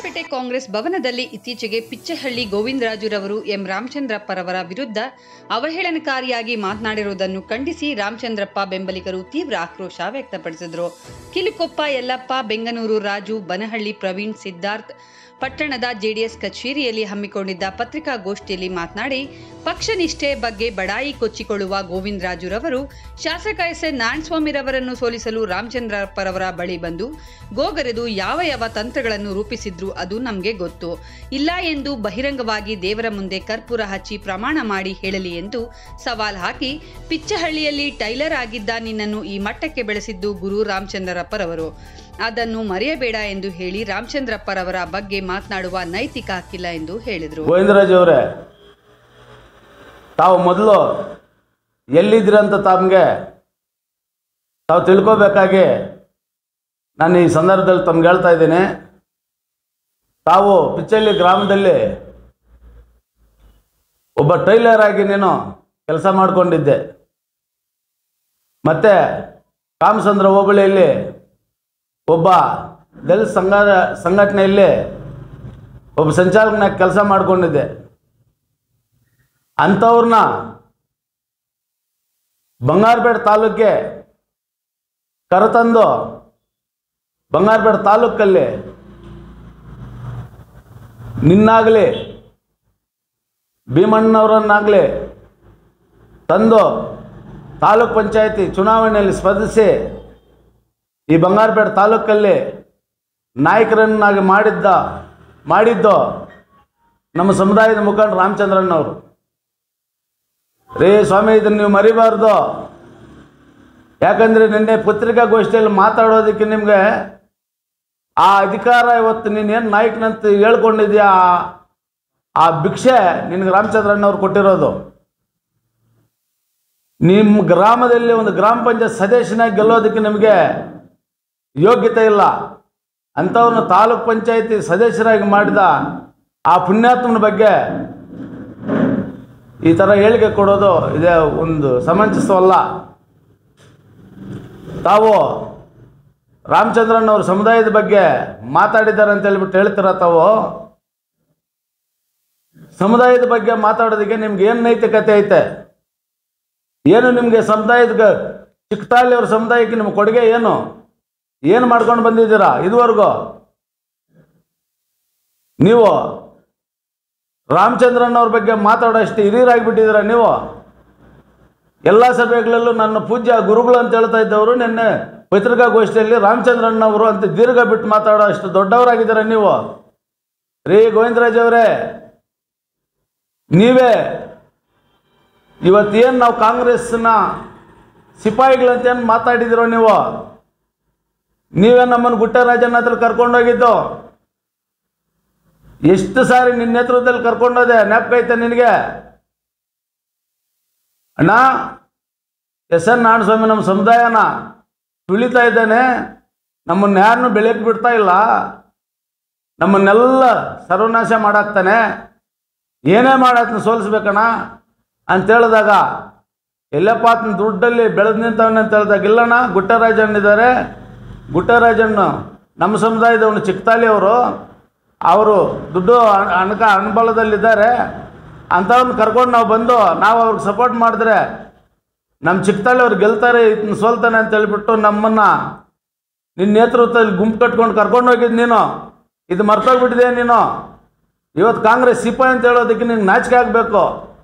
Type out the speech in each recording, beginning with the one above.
ಬಂಗಾರಪೇಟೆ ಕಾಂಗ್ರೆಸ್ ಭವನದಲ್ಲಿ ಇತ್ತೀಚೆಗೆ ಪಿಚ್ಚಹಳ್ಳಿ ಗೋವಿಂದರಾಜುರವರು ಎಂ ರಾಮಚಂದ್ರಪ್ಪರವರ ವಿರುದ್ಧ ಅವಹೇಳನಕಾರಿಯಾಗಿ ಮಾತನಾಡಿರುವುದನ್ನು ಖಂಡಿಸಿ ರಾಮಚಂದ್ರಪ್ಪ ಬೆಂಬಲಿಗರು ತೀವ್ರ ಆಕ್ರೋಶ ವ್ಯಕ್ತಪಡಿಸಿದರು ಕಿಲುಕೊಪ್ಪ ಯಲ್ಲಪ್ಪ ಬೆಂಗನೂರು ರಾಜು ಬನಹಳ್ಳಿ ಪ್ರವೀಣ್ ಸಿದ್ಧಾರ್ಥ್ ಪಟ್ಟಣದ ಜೆಡಿಎಸ್ ಕಚೇರಿಯಲ್ಲಿ ಹಮ್ಮಿಕೊಂಡಿದ್ದ ಪತ್ರಿಕಾಗೋಷ್ಠಿಯಲ್ಲಿ ಮಾತನಾಡಿ ಪಕ್ಷ ನಿಷ್ಠೆ ಬಗ್ಗೆ ಬಡಾಯಿ ಕೊಚ್ಚಿಕೊಳ್ಳುವ ಗೋವಿಂದರಾಜುರವರು ಶಾಸಕ ಎಸ್ ಎನ್ ನಾರಾಯಣಸ್ವಾಮಿರವರನ್ನು ಸೋಲಿಸಲು ರಾಮಚಂದ್ರಪ್ಪರವರ ಬಳಿ ಬಂದು ಗೋಗರೆದು ಯಾವ ಯಾವ ತಂತ್ರಗಳನ್ನು ರೂಪಿಸಿದ್ರು ಅದು ನಮಗೆ ಗೊತ್ತು ಇಲ್ಲ ಎಂದು ಬಹಿರಂಗವಾಗಿ ದೇವರ ಮುಂದೆ ಕರ್ಪೂರ ಹಚ್ಚಿ ಪ್ರಮಾಣ ಮಾಡಿ ಹೇಳಲಿ ಎಂದು ಸವಾಲ್ ಹಾಕಿ ಪಿಚ್ಚಹಳ್ಳಿಯಲ್ಲಿ ಟೈಲರ್ ಆಗಿದ್ದ ನಿನ್ನನ್ನು ಈ ಮಟ್ಟಕ್ಕೆ ಬೆಳೆಸಿದ್ದು ಗುರು ರಾಮಚಂದ್ರಪ್ಪರವರು ಅದನ್ನು ಮರೆಯಬೇಡ ಎಂದು ಹೇಳಿ ರಾಮಚಂದ್ರಪ್ಪರವರ ಬಗ್ಗೆ ಮಾತನಾಡುವ ನೈತಿಕ ಹಕ್ಕಿಲ್ಲ ಎಂದು ಹೇಳಿದರು ಗೋವಿಂದರಾಜ್ ಅವರೇ ತಾವು ಮೊದಲು ಎಲ್ಲಿದ್ದೀರಂತ ತಮಗೆ ತಾವು ತಿಳ್ಕೋಬೇಕಾಗಿ ನಾನು ಈ ಸಂದರ್ಭದಲ್ಲಿ ತಮ್ಗೆ ಹೇಳ್ತಾ ಇದ್ದೀನಿ ತಾವು ಪಿಚ್ಚಳ್ಳಿ ಗ್ರಾಮದಲ್ಲಿ ಒಬ್ಬ ಟೈಲರ್ ಆಗಿ ನೀನು ಕೆಲಸ ಮಾಡಿಕೊಂಡಿದ್ದೆ ಮತ್ತು ಕಾಮಸಂದ್ರ ಹೋಬಳಿಯಲ್ಲಿ ಒಬ್ಬ ದಲಿತ ಸಂಘ ಸಂಘಟನೆಯಲ್ಲಿ ಒಬ್ಬ ಸಂಚಾಲಕನಾಗಿ ಕೆಲಸ ಮಾಡಿಕೊಂಡಿದ್ದೆ ಅಂಥವ್ರನ್ನ ಬಂಗಾರಪೇಟೆ ತಾಲೂಕಿಗೆ ಕರೆತಂದು ಬಂಗಾರಪೇಟೆ ತಾಲೂಕಲ್ಲಿ ನಿನ್ನಾಗಲಿ ಭೀಮಣ್ಣವರನ್ನಾಗಲಿ ತಂದು ತಾಲೂಕ್ ಪಂಚಾಯತಿ ಚುನಾವಣೆಯಲ್ಲಿ ಸ್ಪರ್ಧಿಸಿ ಈ ಬಂಗಾರಪೇಟೆ ತಾಲೂಕಲ್ಲಿ ನಾಯಕರನ್ನಾಗಿ ಮಾಡಿದ್ದ ಮಾಡಿದ್ದು ನಮ್ಮ ಸಮುದಾಯದ ಮುಖಂಡ ರಾಮಚಂದ್ರಣ್ಣವರು ರೇ ಸ್ವಾಮಿ ಇದನ್ನು ನೀವು ಮರಿಬಾರ್ದು ಯಾಕಂದರೆ ನಿನ್ನೆ ಪತ್ರಿಕಾಗೋಷ್ಠಿಯಲ್ಲಿ ಮಾತಾಡೋದಕ್ಕೆ ನಿಮಗೆ ಆ ಅಧಿಕಾರ ಇವತ್ತು ನೀನೇನು ನಾಯಕನಂತ ಹೇಳ್ಕೊಂಡಿದ್ಯಾ ಆ- ಆ ಭಿಕ್ಷೆ ನಿನಗೆ ರಾಮಚಂದ್ರಣ್ಣವ್ರು ಕೊಟ್ಟಿರೋದು ನಿಮ್ಮ ಗ್ರಾಮದಲ್ಲಿ ಒಂದು ಗ್ರಾಮ ಪಂಚಾಯತ್ ಸದಸ್ಯನಾಗಿ ಗೆಲ್ಲೋದಕ್ಕೆ ನಿಮಗೆ ಯೋಗ್ಯತೆ ಇಲ್ಲ ಅಂಥವ್ರನ್ನ ತಾಲೂಕ್ ಪಂಚಾಯತಿ ಸದಸ್ಯರಾಗಿ ಮಾಡಿದ ಆ ಪುಣ್ಯಾತ್ಮನ ಬಗ್ಗೆ ಈ ಥರ ಹೇಳಿಕೆ ಕೊಡೋದು ಇದೇ ಒಂದು ಸಮಂಜಸವಲ್ಲ ತಾವು ರಾಮಚಂದ್ರನ್ ಅವ್ರ ಸಮುದಾಯದ ಬಗ್ಗೆ ಮಾತಾಡಿದ್ದಾರೆ ಅಂತ ಹೇಳ್ಬಿಟ್ಟು ಹೇಳ್ತೀರ ತಾವು ಸಮುದಾಯದ ಬಗ್ಗೆ ಮಾತಾಡೋದಕ್ಕೆ ನಿಮ್ಗೆ ಏನು ನೈತಿಕತೆ ಐತೆ ಏನು ನಿಮಗೆ ಸಮುದಾಯದ ಚಿಕ್ಕತಾಳಿ ಅವ್ರ ಸಮುದಾಯಕ್ಕೆ ನಿಮ್ಮ ಕೊಡುಗೆ ಏನು ಏನು ಮಾಡ್ಕೊಂಡು ಬಂದಿದ್ದೀರಾ ಇದುವರೆಗೂ ನೀವು ರಾಮಚಂದ್ರನ್ ಅವ್ರ ಬಗ್ಗೆ ಮಾತಾಡೋಷ್ಟು ಹಿರಿಯರಾಗಿಬಿಟ್ಟಿದ್ದೀರಾ ನೀವು ಎಲ್ಲ ಸಭೆಗಳಲ್ಲೂ ನನ್ನ ಪೂಜ್ಯ ಗುರುಗಳು ಅಂತ ಹೇಳ್ತಾ ಇದ್ದವರು ನಿನ್ನೆ ಪತ್ರಿಕಾಗೋಷ್ಠಿಯಲ್ಲಿ ರಾಮಚಂದ್ರನ್ ಅವರು ಅಂತ ದೀರ್ಘ ಬಿಟ್ಟು ಮಾತಾಡೋ ಅಷ್ಟು ದೊಡ್ಡವರಾಗಿದ್ದೀರಾ ನೀವು ರೀ ಗೋವಿಂದರಾಜ್ ಅವರೇ ನೀವೇ ಇವತ್ತೇನು ನಾವು ಕಾಂಗ್ರೆಸ್ನ ಸಿಪಾಯಿಗಳಂತ ಏನು ಮಾತಾಡಿದಿರೋ ನೀವು ನೀವೇ ನಮ್ಮನ್ನು ಗುಟ್ಟರಾಜನ ಹತ್ರ ಕರ್ಕೊಂಡೋಗಿದ್ದು ಎಷ್ಟು ಸಾರಿ ನಿನ್ನ ನೇತೃತ್ವದಲ್ಲಿ ಕರ್ಕೊಂಡೋದೆ ನೆನಪೈತೆ ನಿನಗೆ ಅಣ್ಣ ಎಸ್ ಎನ್ ನಾರಾಯಣಸ್ವಾಮಿ ನಮ್ಮ ಸಮುದಾಯನ ತುಳಿತಾ ಇದ್ದಾನೆ ನಮ್ಮನ್ನ ಯಾರನ್ನೂ ಬೆಳೆಯಕ್ಕೆ ಬಿಡ್ತಾ ಇಲ್ಲ ನಮ್ಮನ್ನೆಲ್ಲ ಸರ್ವನಾಶ ಮಾಡಾಕ್ತಾನೆ ಏನೇ ಮಾಡಾಕ್ತಾನೆ ಸೋಲಿಸ್ಬೇಕಣ್ಣ ಅಂತ ಹೇಳಿದಾಗ ಎಲ್ಲಪ್ಪ ಆತನ ದುಡ್ಡಲ್ಲಿ ಬೆಳೆದು ನಿಂತವನೆ ಅಂತ ಹೇಳಿದಾಗ ಇಲ್ಲಣ್ಣ ಗುಟ್ಟರಾಜಣ್ಣಿದ್ದಾರೆ ಗುಟ್ಟರಾಜಣ್ಣ ನಮ್ಮ ಸಮುದಾಯದವನು ಚಿಕ್ಕತಾಲಿ ಅವರು ಅವರು ದುಡ್ಡು ಹಣ- ಹಣಕ ಹಣಬಲದಲ್ಲಿದ್ದಾರೆ ಅಂಥವ್ರನ್ನ ಕರ್ಕೊಂಡು ನಾವು ಬಂದು ನಾವು ಅವ್ರಿಗೆ ಸಪೋರ್ಟ್ ಮಾಡಿದ್ರೆ ನಮ್ಮ ಚಿಕ್ಕತಾಳಿ ಅವ್ರು ಗೆಲ್ತಾರೆ ಇದ್ನ ಸೋಲ್ತಾನೆ ಅಂತ ಹೇಳ್ಬಿಟ್ಟು ನಮ್ಮನ್ನು ನಿನ್ನ ನೇತೃತ್ವದಲ್ಲಿ ಗುಂಪು ಕಟ್ಕೊಂಡು ಕರ್ಕೊಂಡು ಹೋಗಿದ್ದು ನೀನು ಇದು ಮರ್ತೋಗ್ಬಿಟ್ಟಿದೆ ನೀನು ಇವತ್ತು ಕಾಂಗ್ರೆಸ್ ಸಿಪಾಯಿ ಅಂತ ಹೇಳೋದಕ್ಕೆ ನಿನ್ಗೆ ನಾಚಿಕೆ ಆಗಬೇಕು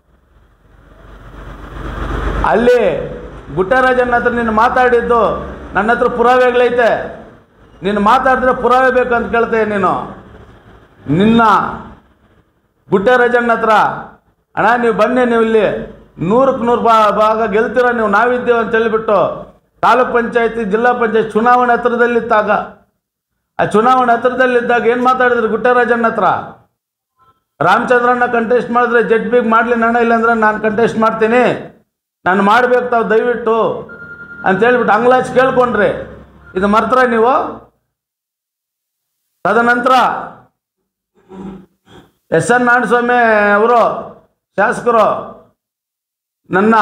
ಅಲ್ಲಿ ಗುಟ್ಟರಾಜನ ಹತ್ರ ನೀನು ಮಾತಾಡಿದ್ದು ನನ್ನ ಹತ್ರ ಪುರಾವೆಗಳೈತೆ ನೀನು ಮಾತಾಡಿದ್ರೆ ಪುರಾವೆ ಬೇಕು ಅಂತ ಕೇಳ್ತೇನೆ ನೀನು ನಿನ್ನ ಗುಟ್ಟರಾಜನ ಹತ್ರ ಅಣ್ಣ ನೀವು ಬನ್ನಿ ನೀವು ಇಲ್ಲಿ ನೂರಕ್ಕೆ ನೂರು ಬಾ ಭಾಗ ಗೆಲ್ತೀರ ನೀವು ನಾವಿದ್ದೇವೆ ಅಂತ ಹೇಳಿಬಿಟ್ಟು ತಾಲೂಕ್ ಪಂಚಾಯತಿ ಜಿಲ್ಲಾ ಪಂಚಾಯತ್ ಚುನಾವಣೆ ಹತ್ರದಲ್ಲಿದ್ದಾಗ ಆ ಚುನಾವಣೆ ಹತ್ರದಲ್ಲಿದ್ದಾಗ ಏನು ಮಾತಾಡಿದ್ರು ಗುಟ್ಟರಾಜನ ಹತ್ರ ರಾಮಚಂದ್ರಣ್ಣ ಕಂಟೆಸ್ಟ್ ಮಾಡಿದ್ರೆ ಜಡ್ ಬಿಗ್ ಮಾಡಲಿ ನನ್ನ ಇಲ್ಲಾಂದ್ರೆ ನಾನು ಕಂಟೆಸ್ಟ್ ಮಾಡ್ತೀನಿ ನಾನು ಮಾಡಬೇಕು ತಾವು ದಯವಿಟ್ಟು ಅಂತ ಹೇಳ್ಬಿಟ್ಟು ಅಂಗ್ಲಾಚ್ ಕೇಳ್ಕೊಂಡ್ರಿ ಇದು ಮರ್ತ್ರ ನೀವು ತದನಂತರ ಎಸ್ ಎನ್ ನಾರಾಯಣಸ್ವಾಮಿ ಅವರು ಶಾಸಕರು ನನ್ನ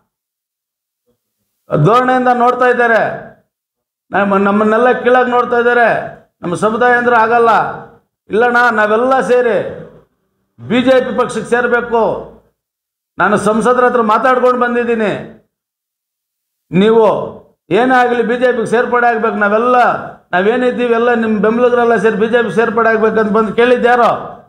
ಧೋರಣೆಯಿಂದ ನೋಡ್ತಾ ಇದ್ದಾರೆ ನಮ್ಮ ನಮ್ಮನ್ನೆಲ್ಲ ಕೀಳಾಗಿ ನೋಡ್ತಾ ಇದ್ದಾರೆ ನಮ್ಮ ಸಮುದಾಯ ಅಂದ್ರೆ ಆಗಲ್ಲ ಇಲ್ಲಣ್ಣ ನಾವೆಲ್ಲ ಸೇರಿ ಬಿ ಜೆ ಪಿ ಪಕ್ಷಕ್ಕೆ ಸೇರಬೇಕು ನಾನು ಸಂಸದರ ಹತ್ರ ಮಾತಾಡ್ಕೊಂಡು ಬಂದಿದ್ದೀನಿ ನೀವು ಏನೇ ಆಗಲಿ ಬಿ ಜೆ ಪಿಗೆ ಸೇರ್ಪಡೆ ಆಗ್ಬೇಕು ನಾವೆಲ್ಲ ನಾವೇನಿದ್ದೀವಿ ಎಲ್ಲ ನಿಮ್ಮ ಬೆಂಬಲಿಗರೆಲ್ಲ ಸೇರಿ ಬಿ ಜೆ ಪಿ ಸೇರ್ಪಡೆ ಆಗ್ಬೇಕಂತ ಬಂದು ಕೇಳಿದ್ಯಾರೋ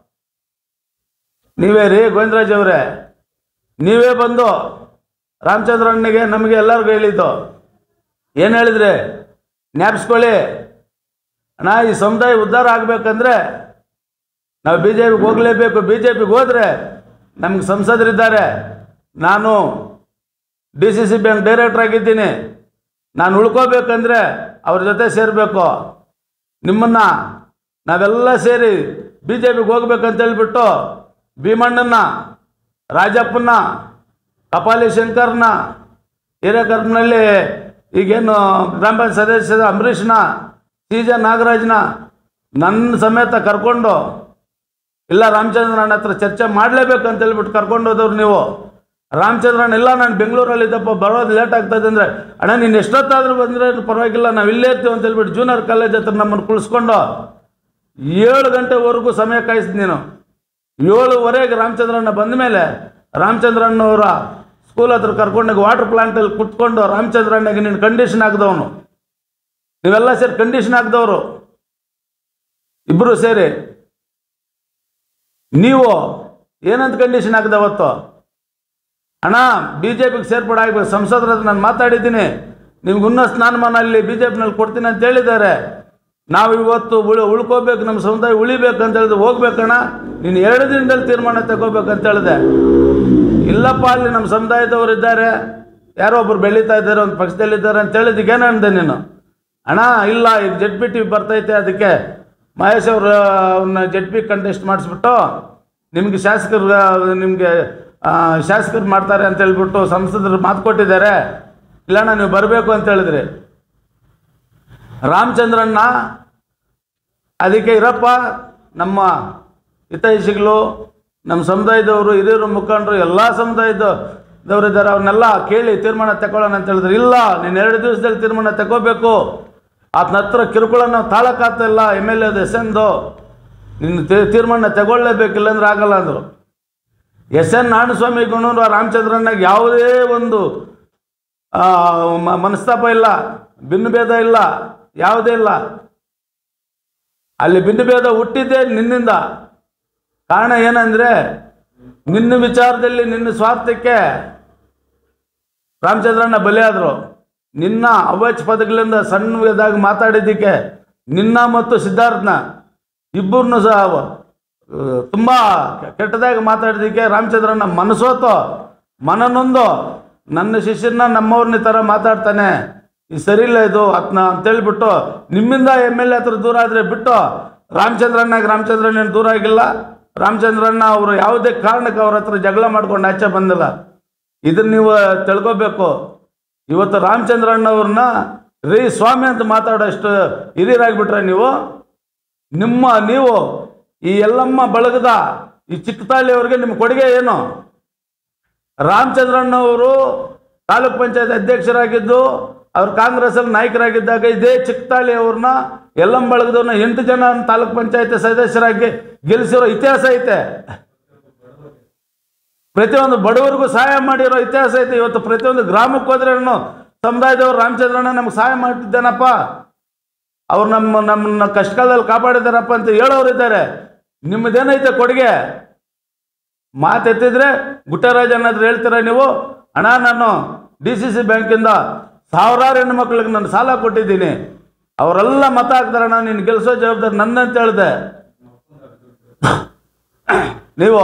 ನೀವೇ ರೀ ಗೋವಿಂದರಾಜ್ ಅವರೇ ನೀವೇ ಬಂದು ರಾಮಚಂದ್ರಣ್ಣಗೆ ನಮಗೆ ಎಲ್ಲರಿಗೂ ಹೇಳಿದ್ದು ಏನು ಹೇಳಿದ್ರಿ ಜ್ಞಾಪಿಸ್ಕೊಳ್ಳಿ ಅಣ್ಣ ಈ ಸಮುದಾಯ ಉದ್ಧಾರ ಆಗಬೇಕಂದ್ರೆ ನಾವು ಬಿ ಜೆ ಪಿಗೆ ಹೋಗಲೇಬೇಕು ಬಿ ಜೆ ಪಿಗೆ ಹೋದರೆ ನಮ್ಗೆ ಸಂಸದರಿದ್ದಾರೆ ನಾನು D C C bank director ಆಗಿದ್ದೀನಿ ನಾನು ಉಳ್ಕೋಬೇಕಂದ್ರೆ ಅವ್ರ ಜೊತೆ ಸೇರಬೇಕು ನಿಮ್ಮನ್ನು ನಾವೆಲ್ಲ ಸೇರಿ ಬಿ ಜೆ ಪಿಗೆ ಹೋಗ್ಬೇಕಂತ ಹೇಳ್ಬಿಟ್ಟು ಭೀಮಣ್ಣನ ರಾಜಪ್ಪನ ಕಪಾಲಿ ಶಂಕರ್ನ ಹಿರೇಕರ್ನಲ್ಲಿ ಈಗೇನು ಗ್ರಾಮ ಪಂಚಾಯತ್ ಸದಸ್ಯದ ಅಂಬರೀಷ್ನ ಸಿ ಜೆ ನಾಗರಾಜ್ನ ನನ್ನ ಸಮೇತ ಕರ್ಕೊಂಡು ಇಲ್ಲ ರಾಮಚಂದ್ರಣ್ಣ ಹತ್ರ ಚರ್ಚೆ ಮಾಡಲೇಬೇಕು ಅಂತ ಹೇಳ್ಬಿಟ್ಟು ಕರ್ಕೊಂಡು ಹೋದವ್ರು ನೀವು ರಾಮಚಂದ್ರಣ್ಣ ಇಲ್ಲ ನಾನು ಬೆಂಗಳೂರಲ್ಲಿದ್ದಪ್ಪ ಬರೋದು ಲೇಟ್ ಆಗ್ತದೆ ಅಂದರೆ ಅಣ್ಣ ನೀನು ಎಷ್ಟೊತ್ತಾದರೂ ಬಂದರೆ ಪರವಾಗಿಲ್ಲ ನಾವು ಇಲ್ಲೇ ಇರ್ತೀವಿ ಅಂತ ಹೇಳ್ಬಿಟ್ಟು ಜೂನಿಯರ್ ಕಾಲೇಜ್ ಹತ್ರ ನಮ್ಮನ್ನು ಕುಳಿಸ್ಕೊಂಡು ಏಳು ಗಂಟೆವರೆಗೂ ಸಮಯ ಕಾಯಿಸಿದ್ ನೀನು ಏಳುವರೆಗೆ ರಾಮಚಂದ್ರಣ್ಣ ಬಂದ ಮೇಲೆ ರಾಮಚಂದ್ರಣ್ಣವರ ಸ್ಕೂಲ್ ಹತ್ರ ಕರ್ಕೊಂಡೋಗಿ ವಾಟರ್ ಪ್ಲಾಂಟಲ್ಲಿ ಕುತ್ಕೊಂಡು ರಾಮಚಂದ್ರಣ್ಣಗೆ ನೀನು ಕಂಡೀಷನ್ ಹಾಕಿದವನು ನೀವೆಲ್ಲ ಸೇರಿ ಕಂಡೀಷನ್ ಹಾಕಿದವರು ಇಬ್ಬರು ಸೇರಿ ನೀವು ಏನಂತ ಕಂಡೀಷನ್ ಹಾಕಿದೆ ಅವತ್ತು ಅಣ್ಣ ಬಿ ಜೆ ಪಿಗೆ ಸೇರ್ಪಡೆ ಆಗಬೇಕು ಸಂಸದರ ಹತ್ರ ನಾನು ಮಾತಾಡಿದ್ದೀನಿ ನಿಮ್ಗೆ ಉನ್ನತ ಸ್ಥಾನಮಾನ ಅಲ್ಲಿ ಬಿ ಜೆ ಪಿನಲ್ಲಿ ಕೊಡ್ತೀನಿ ಅಂತ ಹೇಳಿದ್ದಾರೆ ನಾವು ಇವತ್ತು ಉಳಿ ಉಳ್ಕೋಬೇಕು ನಮ್ಮ ಸಮುದಾಯ ಉಳಿಬೇಕು ಅಂತ ಹೇಳಿದ್ರೆ ಹೋಗ್ಬೇಕಣ್ಣ ನೀನು ಎರಡು ದಿನದಲ್ಲಿ ತೀರ್ಮಾನ ತಗೋಬೇಕಂತ ಹೇಳಿದೆ ಇಲ್ಲಪ್ಪ ಅಲ್ಲಿ ನಮ್ಮ ಸಮುದಾಯದವರು ಇದ್ದಾರೆ ಯಾರೋ ಒಬ್ರು ಬೆಳೀತಾ ಇದ್ದಾರೆ ಒಂದು ಪಕ್ಷದಲ್ಲಿದ್ದಾರೆ ಅಂತ ಹೇಳಿದ್ದಕ್ಕೆ ಏನು ಅಂದೆ ನೀನು ಅಣ್ಣ ಇಲ್ಲ ಈಗ ಜೆಡ್ ಪಿ ಟಿ ಬರ್ತೈತೆ ಅದಕ್ಕೆ ಮಹೇಶ್ ಅವರು ಅವನ್ನ ಜೆಡ್ ಪಿ ಕಂಟೆಸ್ಟ್ ಮಾಡಿಸ್ಬಿಟ್ಟು ನಿಮಗೆ ಶಾಸಕರು ನಿಮಗೆ ಶಾಸಕರು ಮಾಡ್ತಾರೆ ಅಂತ ಹೇಳ್ಬಿಟ್ಟು ಸಂಸದರು ಮಾತು ಕೊಟ್ಟಿದ್ದಾರೆ ಇಲ್ಲಣ್ಣ ನೀವು ಬರಬೇಕು ಅಂತ ಹೇಳಿದ್ರಿ ರಾಮಚಂದ್ರಣ್ಣ ಅದಕ್ಕೆ ಇರಪ್ಪ ನಮ್ಮ ಹಿತೈಷಿಗಳು ನಮ್ಮ ಸಮುದಾಯದವರು ಹಿರಿಯರು ಮುಖಂಡರು ಎಲ್ಲ ಸಮುದಾಯದವರು ಇದ್ದಾರೆ ಅವ್ರನ್ನೆಲ್ಲ ಕೇಳಿ ತೀರ್ಮಾನ ತಗೊಳ್ಳೋಣ ಅಂತ ಹೇಳಿದ್ರು ಇಲ್ಲ ನೀನು ಎರಡು ದಿವಸದಲ್ಲಿ ತೀರ್ಮಾನ ತಗೋಬೇಕು ಆತನ ಹತ್ರ ಕಿರುಕುಳ ನಾವು ತಾಳಕ್ಕಾಗ್ತಾ ಇಲ್ಲ ಎಮ್ ಎಲ್ ಎದು ಎಸ್ ಎನ್ದು ನಿನ್ನ ತೀ- ತೀರ್ಮಾನ ತಗೊಳ್ಳೇಬೇಕು ಇಲ್ಲಾಂದ್ರೆ ಆಗಲ್ಲ ಅಂದರು ಎಸ್ ಎನ್ ನಾರಾಯಣಸ್ವಾಮಿ ಗುಣರು ರಾಮಚಂದ್ರಣ್ಣಗೆ ಯಾವುದೇ ಒಂದು ಆ, ಮ- ಮನಸ್ತಾಪ ಇಲ್ಲ ಭಿನ್ನಭೇದ ಇಲ್ಲ ಯಾವುದೇ ಇಲ್ಲ ಅಲ್ಲಿ ಭಿನ್ನಭೇದ ಹುಟ್ಟಿದ್ದೇ ನಿನ್ನಿಂದ ಕಾರಣ ಏನಂದ್ರೆ ನಿನ್ನ ವಿಚಾರದಲ್ಲಿ ನಿನ್ನ ಸ್ವಾರ್ಥಕ್ಕೆ ರಾಮಚಂದ್ರಣ್ಣ ಬಲಿಯಾದರು ನಿನ್ನ ಅವಾಚ್ ಪದಗಳಿಂದ ಸಣ್ಣದಾಗಿ ಮಾತಾಡಿದ್ದಕ್ಕೆ ನಿನ್ನ ಮತ್ತು ಸಿದ್ಧಾರ್ಥನ ಇಬ್ಬರನ್ನು ಸಹ ಅವ- ತುಂಬ ಕೆಟ್ಟದಾಗಿ ಮಾತಾಡಿದ್ದಕ್ಕೆ ರಾಮಚಂದ್ರಣ್ಣ ಮನಸೋತು ಮನನೊಂದು ನನ್ನ ಶಿಷ್ಯನ ನಮ್ಮವ್ರನ್ನ ಈ ಥರ ಮಾತಾಡ್ತಾನೆ ಇದು ಸರಿಯಿಲ್ಲ ಇದು ಅತ್ನ ಅಂತೇಳ್ಬಿಟ್ಟು ನಿಮ್ಮಿಂದ ಎಮ್ ಎಲ್ ಎ ಹತ್ರ ದೂರ ಆದರೆ ಬಿಟ್ಟು ರಾಮಚಂದ್ರಣ್ಣಗೆ ರಾಮಚಂದ್ರಣ್ಣ ದೂರ ಆಗಿಲ್ಲ ರಾಮಚಂದ್ರಣ್ಣ ಅವರು ಯಾವುದೇ ಕಾರಣಕ್ಕೆ ಅವ್ರ ಹತ್ರ ಜಗಳ ಮಾಡ್ಕೊಂಡು ಆಚೆ ಬಂದಿಲ್ಲ ಇದನ್ನ ನೀವು ತಿಳ್ಕೊಬೇಕು ಇವತ್ತು ರಾಮಚಂದ್ರಣ್ಣವ್ರನ್ನ ರೀ ಸ್ವಾಮಿ ಅಂತ ಮಾತಾಡೋಷ್ಟು ಹಿರಿಯರಾಗ್ಬಿಟ್ರೆ ನೀವು ನಿಮ್ಮ ನೀವು ಈ ಎಲ್ಲಮ್ಮ ಬಳಗದ ಈ ಚಿಕ್ಕತಾಳಿಯವರಿಗೆ ನಿಮ್ಮ ಕೊಡುಗೆ ಏನು ರಾಮಚಂದ್ರಣ್ಣವರು ತಾಲೂಕ್ ಪಂಚಾಯತ್ ಅಧ್ಯಕ್ಷರಾಗಿದ್ದು ಅವ್ರು ಕಾಂಗ್ರೆಸ್ಸಲ್ಲಿ ನಾಯಕರಾಗಿದ್ದಾಗ ಇದೇ ಚಿಕ್ಕತಾಳಿ ಅವ್ರನ್ನ ಎಲ್ಲಮ್ಮ ಬಳಗದವ್ರನ್ನ ಎಂಟು ಜನ ತಾಲೂಕ್ ಪಂಚಾಯತ್ ಸದಸ್ಯರಾಗಿ ಗೆಲ್ಲಿಸಿರೋ ಇತಿಹಾಸ ಐತೆ ಪ್ರತಿಯೊಂದು ಬಡವರಿಗೂ ಸಹಾಯ ಮಾಡಿರೋ ಇತಿಹಾಸ ಐತೆ ಇವತ್ತು ಪ್ರತಿಯೊಂದು ಗ್ರಾಮಕ್ಕೆ ಹೋದ್ರೆ ಸಮುದಾಯದವರು ರಾಮಚಂದ್ರಣ್ಣ ನಮ್ಗೆ ಸಹಾಯ ಮಾಡ್ತಿದ್ದೇನಪ್ಪ ಅವ್ರು ನಮ್ಮ ನಮ್ಮನ್ನ ಕಷ್ಟಕಾಲದಲ್ಲಿ ಕಾಪಾಡಿದಾರಪ್ಪ ಅಂತ ಹೇಳೋರು ಇದ್ದಾರೆ ನಿಮ್ಮದೇನೈತೆ ಕೊಡುಗೆ ಮಾತೆತ್ತಿದ್ರೆ ಗುಟ್ಟರಾಜ್ ಅನ್ನೋದ್ರು ಹೇಳ್ತೀರ ನೀವು ಅಣ್ಣ ನಾನು ಡಿ ಸಿ ಸಿ ಬ್ಯಾಂಕಿಂದ ಸಾವಿರಾರು ಹೆಣ್ಣು ಮಕ್ಳಿಗೆ ನಾನು ಸಾಲ ಕೊಟ್ಟಿದ್ದೀನಿ ಅವರೆಲ್ಲ ಮತ ಹಾಕ್ತಾರಣ್ಣ ನೀನು ಗೆಲ್ಸೋ ಜವಾಬ್ದಾರಿ ನನ್ನಂತ ಹೇಳಿದೆ ನೀವು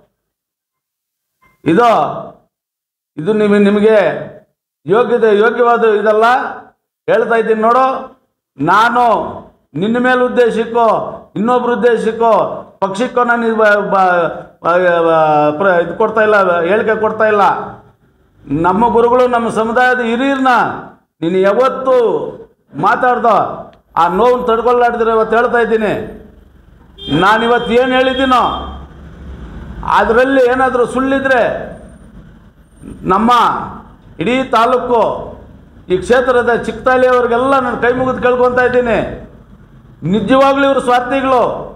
ಇದು ಇದು ನಿಮಗೆ ನಿಮಗೆ ಯೋಗ್ಯತೆ ಯೋಗ್ಯವಾದ ಇದಲ್ಲ ಹೇಳ್ತಾ ಇದ್ದೀನಿ ನೋಡು ನಾನು ನಿನ್ನ ಮೇಲೆ ಉದ್ದೇಶಕ್ಕೋ ಇನ್ನೊಬ್ರ ಉದ್ದೇಶಕ್ಕೋ ಪಕ್ಷಕ್ಕೋ ನಾನು ಇದು ಬ- ಬ- ಬ- ಪ್ರ- ಇದು ಕೊಡ್ತಾ ಇಲ್ಲ ಹೇಳಿಕೆ ಕೊಡ್ತಾ ಇಲ್ಲ ನಮ್ಮ ಗುರುಗಳು ನಮ್ಮ ಸಮುದಾಯದ ಹಿರಿಯರನ್ನ ನೀನು ಯಾವತ್ತು ಮಾತಾಡ್ದೋ ಆ ನೋವು ತಡ್ಕೊಳ್ಳಾಡಿದ್ರೆ ಇವತ್ತು ಹೇಳ್ತಾ ಇದ್ದೀನಿ ನಾನಿವತ್ತು ಏನು ಹೇಳಿದ್ದೀನೋ ಅದರಲ್ಲಿ ಏನಾದರೂ ಸುಳ್ಳಿದ್ರೆ ನಮ್ಮ ಇಡೀ ತಾಲೂಕು ಈ ಕ್ಷೇತ್ರದ ಚಿಕ್ಕತಾಳಿಯವರಿಗೆಲ್ಲ ನಾನು ಕೈ ಮುಗಿದು ಕೇಳ್ಕೊತಾ ಇದ್ದೀನಿ ನಿಜವಾಗ್ಲೂ ಇವರು ಸ್ವಾರ್ಥಿಗಳು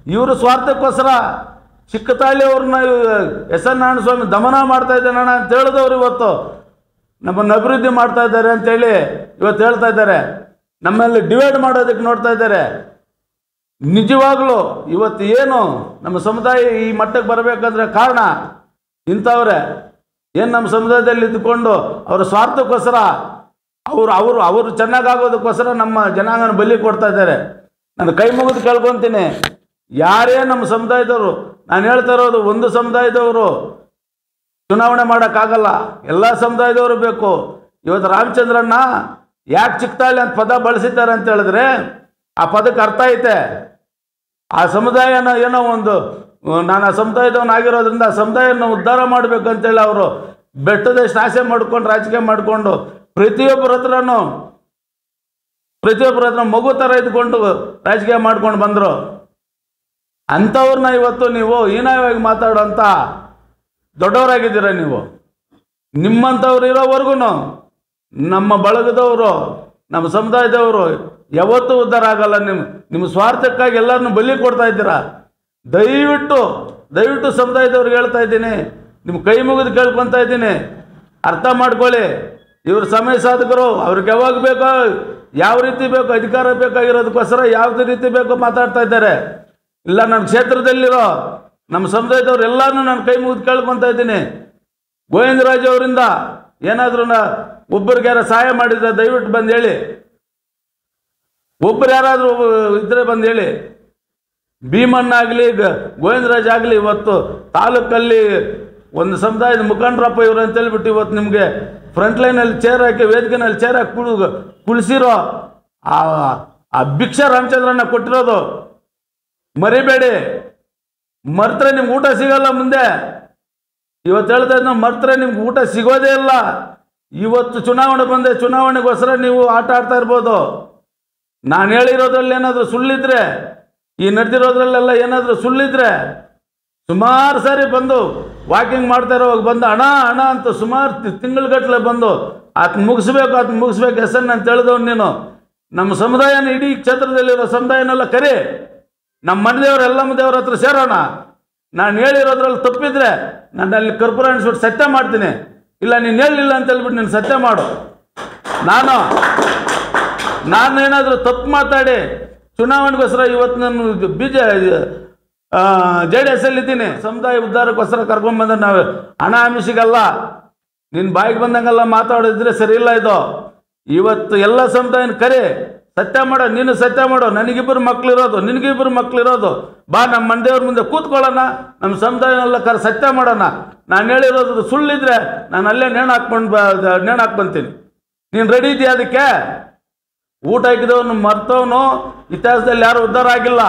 ಇವರು ಸ್ವಾರ್ಥಕ್ಕೋಸ್ಕರ ಚಿಕ್ಕತಾಳಿ ಅವ್ರನ್ನ ಎಸ್ ಎನ್ ನಾರಾಯಣ ಸ್ವಾಮಿ ದಮನ ಮಾಡ್ತಾ ಇದ್ದಾನಣ್ಣ ಅಂತ ಹೇಳಿದವ್ರು ಇವತ್ತು ನಮ್ಮನ್ನು ಅಭಿವೃದ್ಧಿ ಮಾಡ್ತಾ ಇದ್ದಾರೆ ಅಂತೇಳಿ ಇವತ್ತು ಹೇಳ್ತಾ ಇದ್ದಾರೆ ನಮ್ಮಲ್ಲಿ ಡಿವೈಡ್ ಮಾಡೋದಕ್ಕೆ ನೋಡ್ತಾ ಇದ್ದಾರೆ ನಿಜವಾಗ್ಲೂ ಇವತ್ತು ಏನು ನಮ್ಮ ಸಮುದಾಯ ಈ ಮಟ್ಟಕ್ಕೆ ಬರಬೇಕಾದ್ರೆ ಕಾರಣ ಇಂಥವ್ರೆ ಏನು ನಮ್ಮ ಸಮುದಾಯದಲ್ಲಿ ಇದ್ದುಕೊಂಡು ಅವರ ಸ್ವಾರ್ಥಕ್ಕೋಸ್ಕರ ಅವರು ಅವರು ಅವರು ಚೆನ್ನಾಗಾಗೋದಕ್ಕೋಸ್ಕರ ನಮ್ಮ ಜನಾಂಗನ ಬಲಿ ಕೊಡ್ತಾ ಇದ್ದಾರೆ ನಾನು ಕೈ ಮುಗಿದು ಕೇಳ್ಕೊತೀನಿ ಯಾರೇ ನಮ್ಮ ಸಮುದಾಯದವರು ನಾನು ಹೇಳ್ತಾ ಇರೋದು ಒಂದು ಸಮುದಾಯದವರು ಚುನಾವಣೆ ಮಾಡೋಕ್ಕಾಗಲ್ಲ ಎಲ್ಲ ಸಮುದಾಯದವರು ಬೇಕು ಇವತ್ತು ರಾಮಚಂದ್ರಣ್ಣ ಯಾಕೆ ಚಿಕ್ಕತಾಳಿ ಅಂತ ಪದ ಬಳಸಿದ್ದಾರೆ ಅಂತ ಹೇಳಿದ್ರೆ ಆ ಪದಕ್ಕೆ ಅರ್ಥ ಐತೆ ಆ ಸಮುದಾಯನ ಏನೋ ಒಂದು ನಾನು ಆ ಸಮುದಾಯದವನಾಗಿರೋದ್ರಿಂದ ಆ ಸಮುದಾಯನ ಉದ್ಧಾರ ಮಾಡಬೇಕಂತೇಳಿ ಅವರು ಬೆಟ್ಟದಷ್ಟು ಆಸೆ ಮಾಡ್ಕೊಂಡು ರಾಜಕೀಯ ಮಾಡಿಕೊಂಡು ಪ್ರತಿಯೊಬ್ಬರ ಹತ್ರನೂ ಪ್ರತಿಯೊಬ್ಬರ ಹತ್ರ ಮಗು ಥರ ಇದ್ಕೊಂಡು ರಾಜಕೀಯ ಮಾಡ್ಕೊಂಡು ಬಂದರು ಅಂಥವ್ರನ್ನ ಇವತ್ತು ನೀವು ಹೀನಾಯವಾಗಿ ಮಾತಾಡೋಂಥ ದೊಡ್ಡವರಾಗಿದ್ದೀರ ನೀವು ನಿಮ್ಮಂಥವ್ರು ಇರೋವರೆಗೂ ನಮ್ಮ ಬಳಗದವರು ನಮ್ಮ ಸಮುದಾಯದವರು ಯಾವತ್ತೂ ಉದ್ಧಾರ ಆಗಲ್ಲ ನಿಮ್ಮ ನಿಮ್ಮ ಸ್ವಾರ್ಥಕ್ಕಾಗಿ ಎಲ್ಲರನ್ನು ಬಲಿ ಕೊಡ್ತಾ ಇದ್ದೀರಾ ದಯವಿಟ್ಟು ದಯವಿಟ್ಟು ಸಮುದಾಯದವ್ರಿಗೆ ಹೇಳ್ತಾ ಇದ್ದೀನಿ ನಿಮ್ಮ ಕೈ ಮುಗಿದು ಕೇಳ್ಕೊತಾ ಇದ್ದೀನಿ ಅರ್ಥ ಮಾಡ್ಕೊಳ್ಳಿ ಇವರು ಸಮಯ ಸಾಧಕರು ಅವ್ರಿಗೆ ಯಾವಾಗ ಬೇಕೋ ಯಾವ ರೀತಿ ಬೇಕೋ ಅಧಿಕಾರ ಬೇಕಾಗಿರೋದಕ್ಕೋಸ್ಕರ ಯಾವುದೇ ರೀತಿ ಬೇಕೋ ಮಾತಾಡ್ತಾ ಇದ್ದಾರೆ ಇಲ್ಲ ನನ್ನ ಕ್ಷೇತ್ರದಲ್ಲಿರೋ ನಮ್ಮ ಸಮುದಾಯದವ್ರು ಎಲ್ಲಾನು ನಾನು ಕೈ ಮುಗಿದು ಕೇಳ್ಕೊತಾ ಇದ್ದೀನಿ ಗೋವಿಂದರಾಜ್ ಅವರಿಂದ ಏನಾದ್ರೂ ಒಬ್ಬರಿಗೆ ಯಾರು ಸಹಾಯ ಮಾಡಿದ್ರೆ ದಯವಿಟ್ಟು ಬಂದು ಹೇಳಿ ಒಬ್ಬರು ಯಾರಾದರೂ ಇದ್ರೆ ಬಂದು ಹೇಳಿ ಭೀಮಣ್ಣಾಗಲಿ ಗೋವಿಂದರಾಜ್ ಆಗಲಿ ಇವತ್ತು ತಾಲೂಕಲ್ಲಿ ಒಂದು ಸಮುದಾಯದ ಮುಖಂಡರಪ್ಪ ಇವರು ಅಂತ ಹೇಳ್ಬಿಟ್ಟು ಇವತ್ತು ನಿಮಗೆ ಫ್ರಂಟ್ ಲೈನಲ್ಲಿ ಚೇರ್ ಹಾಕಿ ವೇದಿಕೆನಲ್ಲಿ ಚೇರ್ ಹಾಕಿ ಕುಳು ಕುಳಿಸಿರೋ ಆ ಆ ಭಿಕ್ಷಾ ರಾಮಚಂದ್ರಣ್ಣ ಕೊಟ್ಟಿರೋದು ಮರಿಬೇಡಿ ಮರ್ತ್ರೆ ನಿಮ್ಗೆ ಊಟ ಸಿಗಲ್ಲ ಮುಂದೆ ಇವತ್ತು ಹೇಳ್ತಾ ಇದ್ದ ಮರ್ತ್ರೆ ನಿಮ್ಗೆ ಊಟ ಸಿಗೋದೇ ಇಲ್ಲ ಇವತ್ತು ಚುನಾವಣೆ ಬಂದೆ ಚುನಾವಣೆಗೋಸ್ಕರ ನೀವು ಆಟ ಆಡ್ತಾ ಇರ್ಬೋದು ನಾನು ಹೇಳಿರೋದ್ರಲ್ಲಿ ಏನಾದರೂ ಸುಳ್ಳಿದ್ರೆ ಈ ನಡೆದಿರೋದ್ರಲ್ಲೆಲ್ಲ ಏನಾದರೂ ಸುಳ್ಳಿದ್ರೆ ಸುಮಾರು ಸಾರಿ ಬಂದು ವಾಕಿಂಗ್ ಮಾಡ್ತಾ ಇರೋವಾಗ ಬಂದು ಹಣ ಹಣ ಅಂತ ಸುಮಾರು ತಿಂಗಳಗಟ್ಟಲೆ ಬಂದು ಆತನ ಮುಗಿಸ್ಬೇಕು ಆತನ ಮುಗಿಸ್ಬೇಕು ಹೆಸರನ್ನ ಅಂತ ಹೇಳಿದವ್ನು ನೀನು ನಮ್ಮ ಸಮುದಾಯನ ಇಡೀ ಕ್ಷೇತ್ರದಲ್ಲಿರೋ ಸಮುದಾಯನೆಲ್ಲ ಕರಿ ನಮ್ಮ ಮನೆದೇವ್ರ ಎಲ್ಲ ದೇವ್ರ ಹತ್ರ ಸೇರೋಣ ನಾನು ಹೇಳಿರೋದ್ರಲ್ಲಿ ತಪ್ಪಿದ್ರೆ ನಾನು ಅಲ್ಲಿ ಕರ್ಪೂರ ಅನ್ಸ್ಬಿಟ್ಟು ಸತ್ಯ ಮಾಡ್ತೀನಿ ಇಲ್ಲ ನೀನು ಹೇಳಲಿಲ್ಲ ಅಂತ ಹೇಳ್ಬಿಟ್ಟು ನೀನು ಸತ್ಯ ಮಾಡು ನಾನು ನಾನು ಏನಾದರೂ ತಪ್ಪು ಮಾತಾಡಿ ಚುನಾವಣೆಗೋಸ್ಕರ ಇವತ್ತು ನಾನು B J J D S ಅಲ್ಲಿ ಇದ್ದೀನಿ ಸಮುದಾಯ ಉದ್ಧಾರಕ್ಕೋಸ್ಕರ ಕರ್ಕೊಂಡ್ಬಂದ್ರೆ ನಾವು ಹಣ ಆಮಿಷಿಗಲ್ಲ ನಿನ್ನ ಬಾಯಿಗೆ ಬಂದಂಗೆಲ್ಲ ಮಾತಾಡಿದ್ರೆ ಸರಿ ಇಲ್ಲ ಇದು ಇವತ್ತು ಎಲ್ಲ ಸಮುದಾಯನ ಕರೆ ಸತ್ಯ ಮಾಡೋ ನೀನು ಸತ್ಯ ಮಾಡೋ ನನಗಿಬ್ಬರು ಮಕ್ಳಿರೋದು ನಿನಗಿಬ್ಬರು ಮಕ್ಳಿರೋದು ಬಾ ನಮ್ಮ ಮಂದೇವ್ರ ಮುಂದೆ ಕೂತ್ಕೊಳ್ಳೋಣ ನಮ್ಮ ಸಮುದಾಯನೆಲ್ಲ ಕರ ಸತ್ಯ ಮಾಡೋಣ ನಾನು ಹೇಳಿರೋದು ಸುಳ್ಳಿದ್ರೆ ನಾನು ಅಲ್ಲೇ ನೇಣು ಹಾಕ್ಕೊಂಡು ಬ ನೇಣು ಹಾಕ್ಕೊಂತೀನಿ ನೀನು ರೆಡಿ ಇದೆಯಾ ಅದಕ್ಕೆ ಊಟ ಹಾಕಿದವನು ಮರ್ತವನು ಇತಿಹಾಸದಲ್ಲಿ ಯಾರು ಉದ್ಧಾರ ಆಗಿಲ್ಲ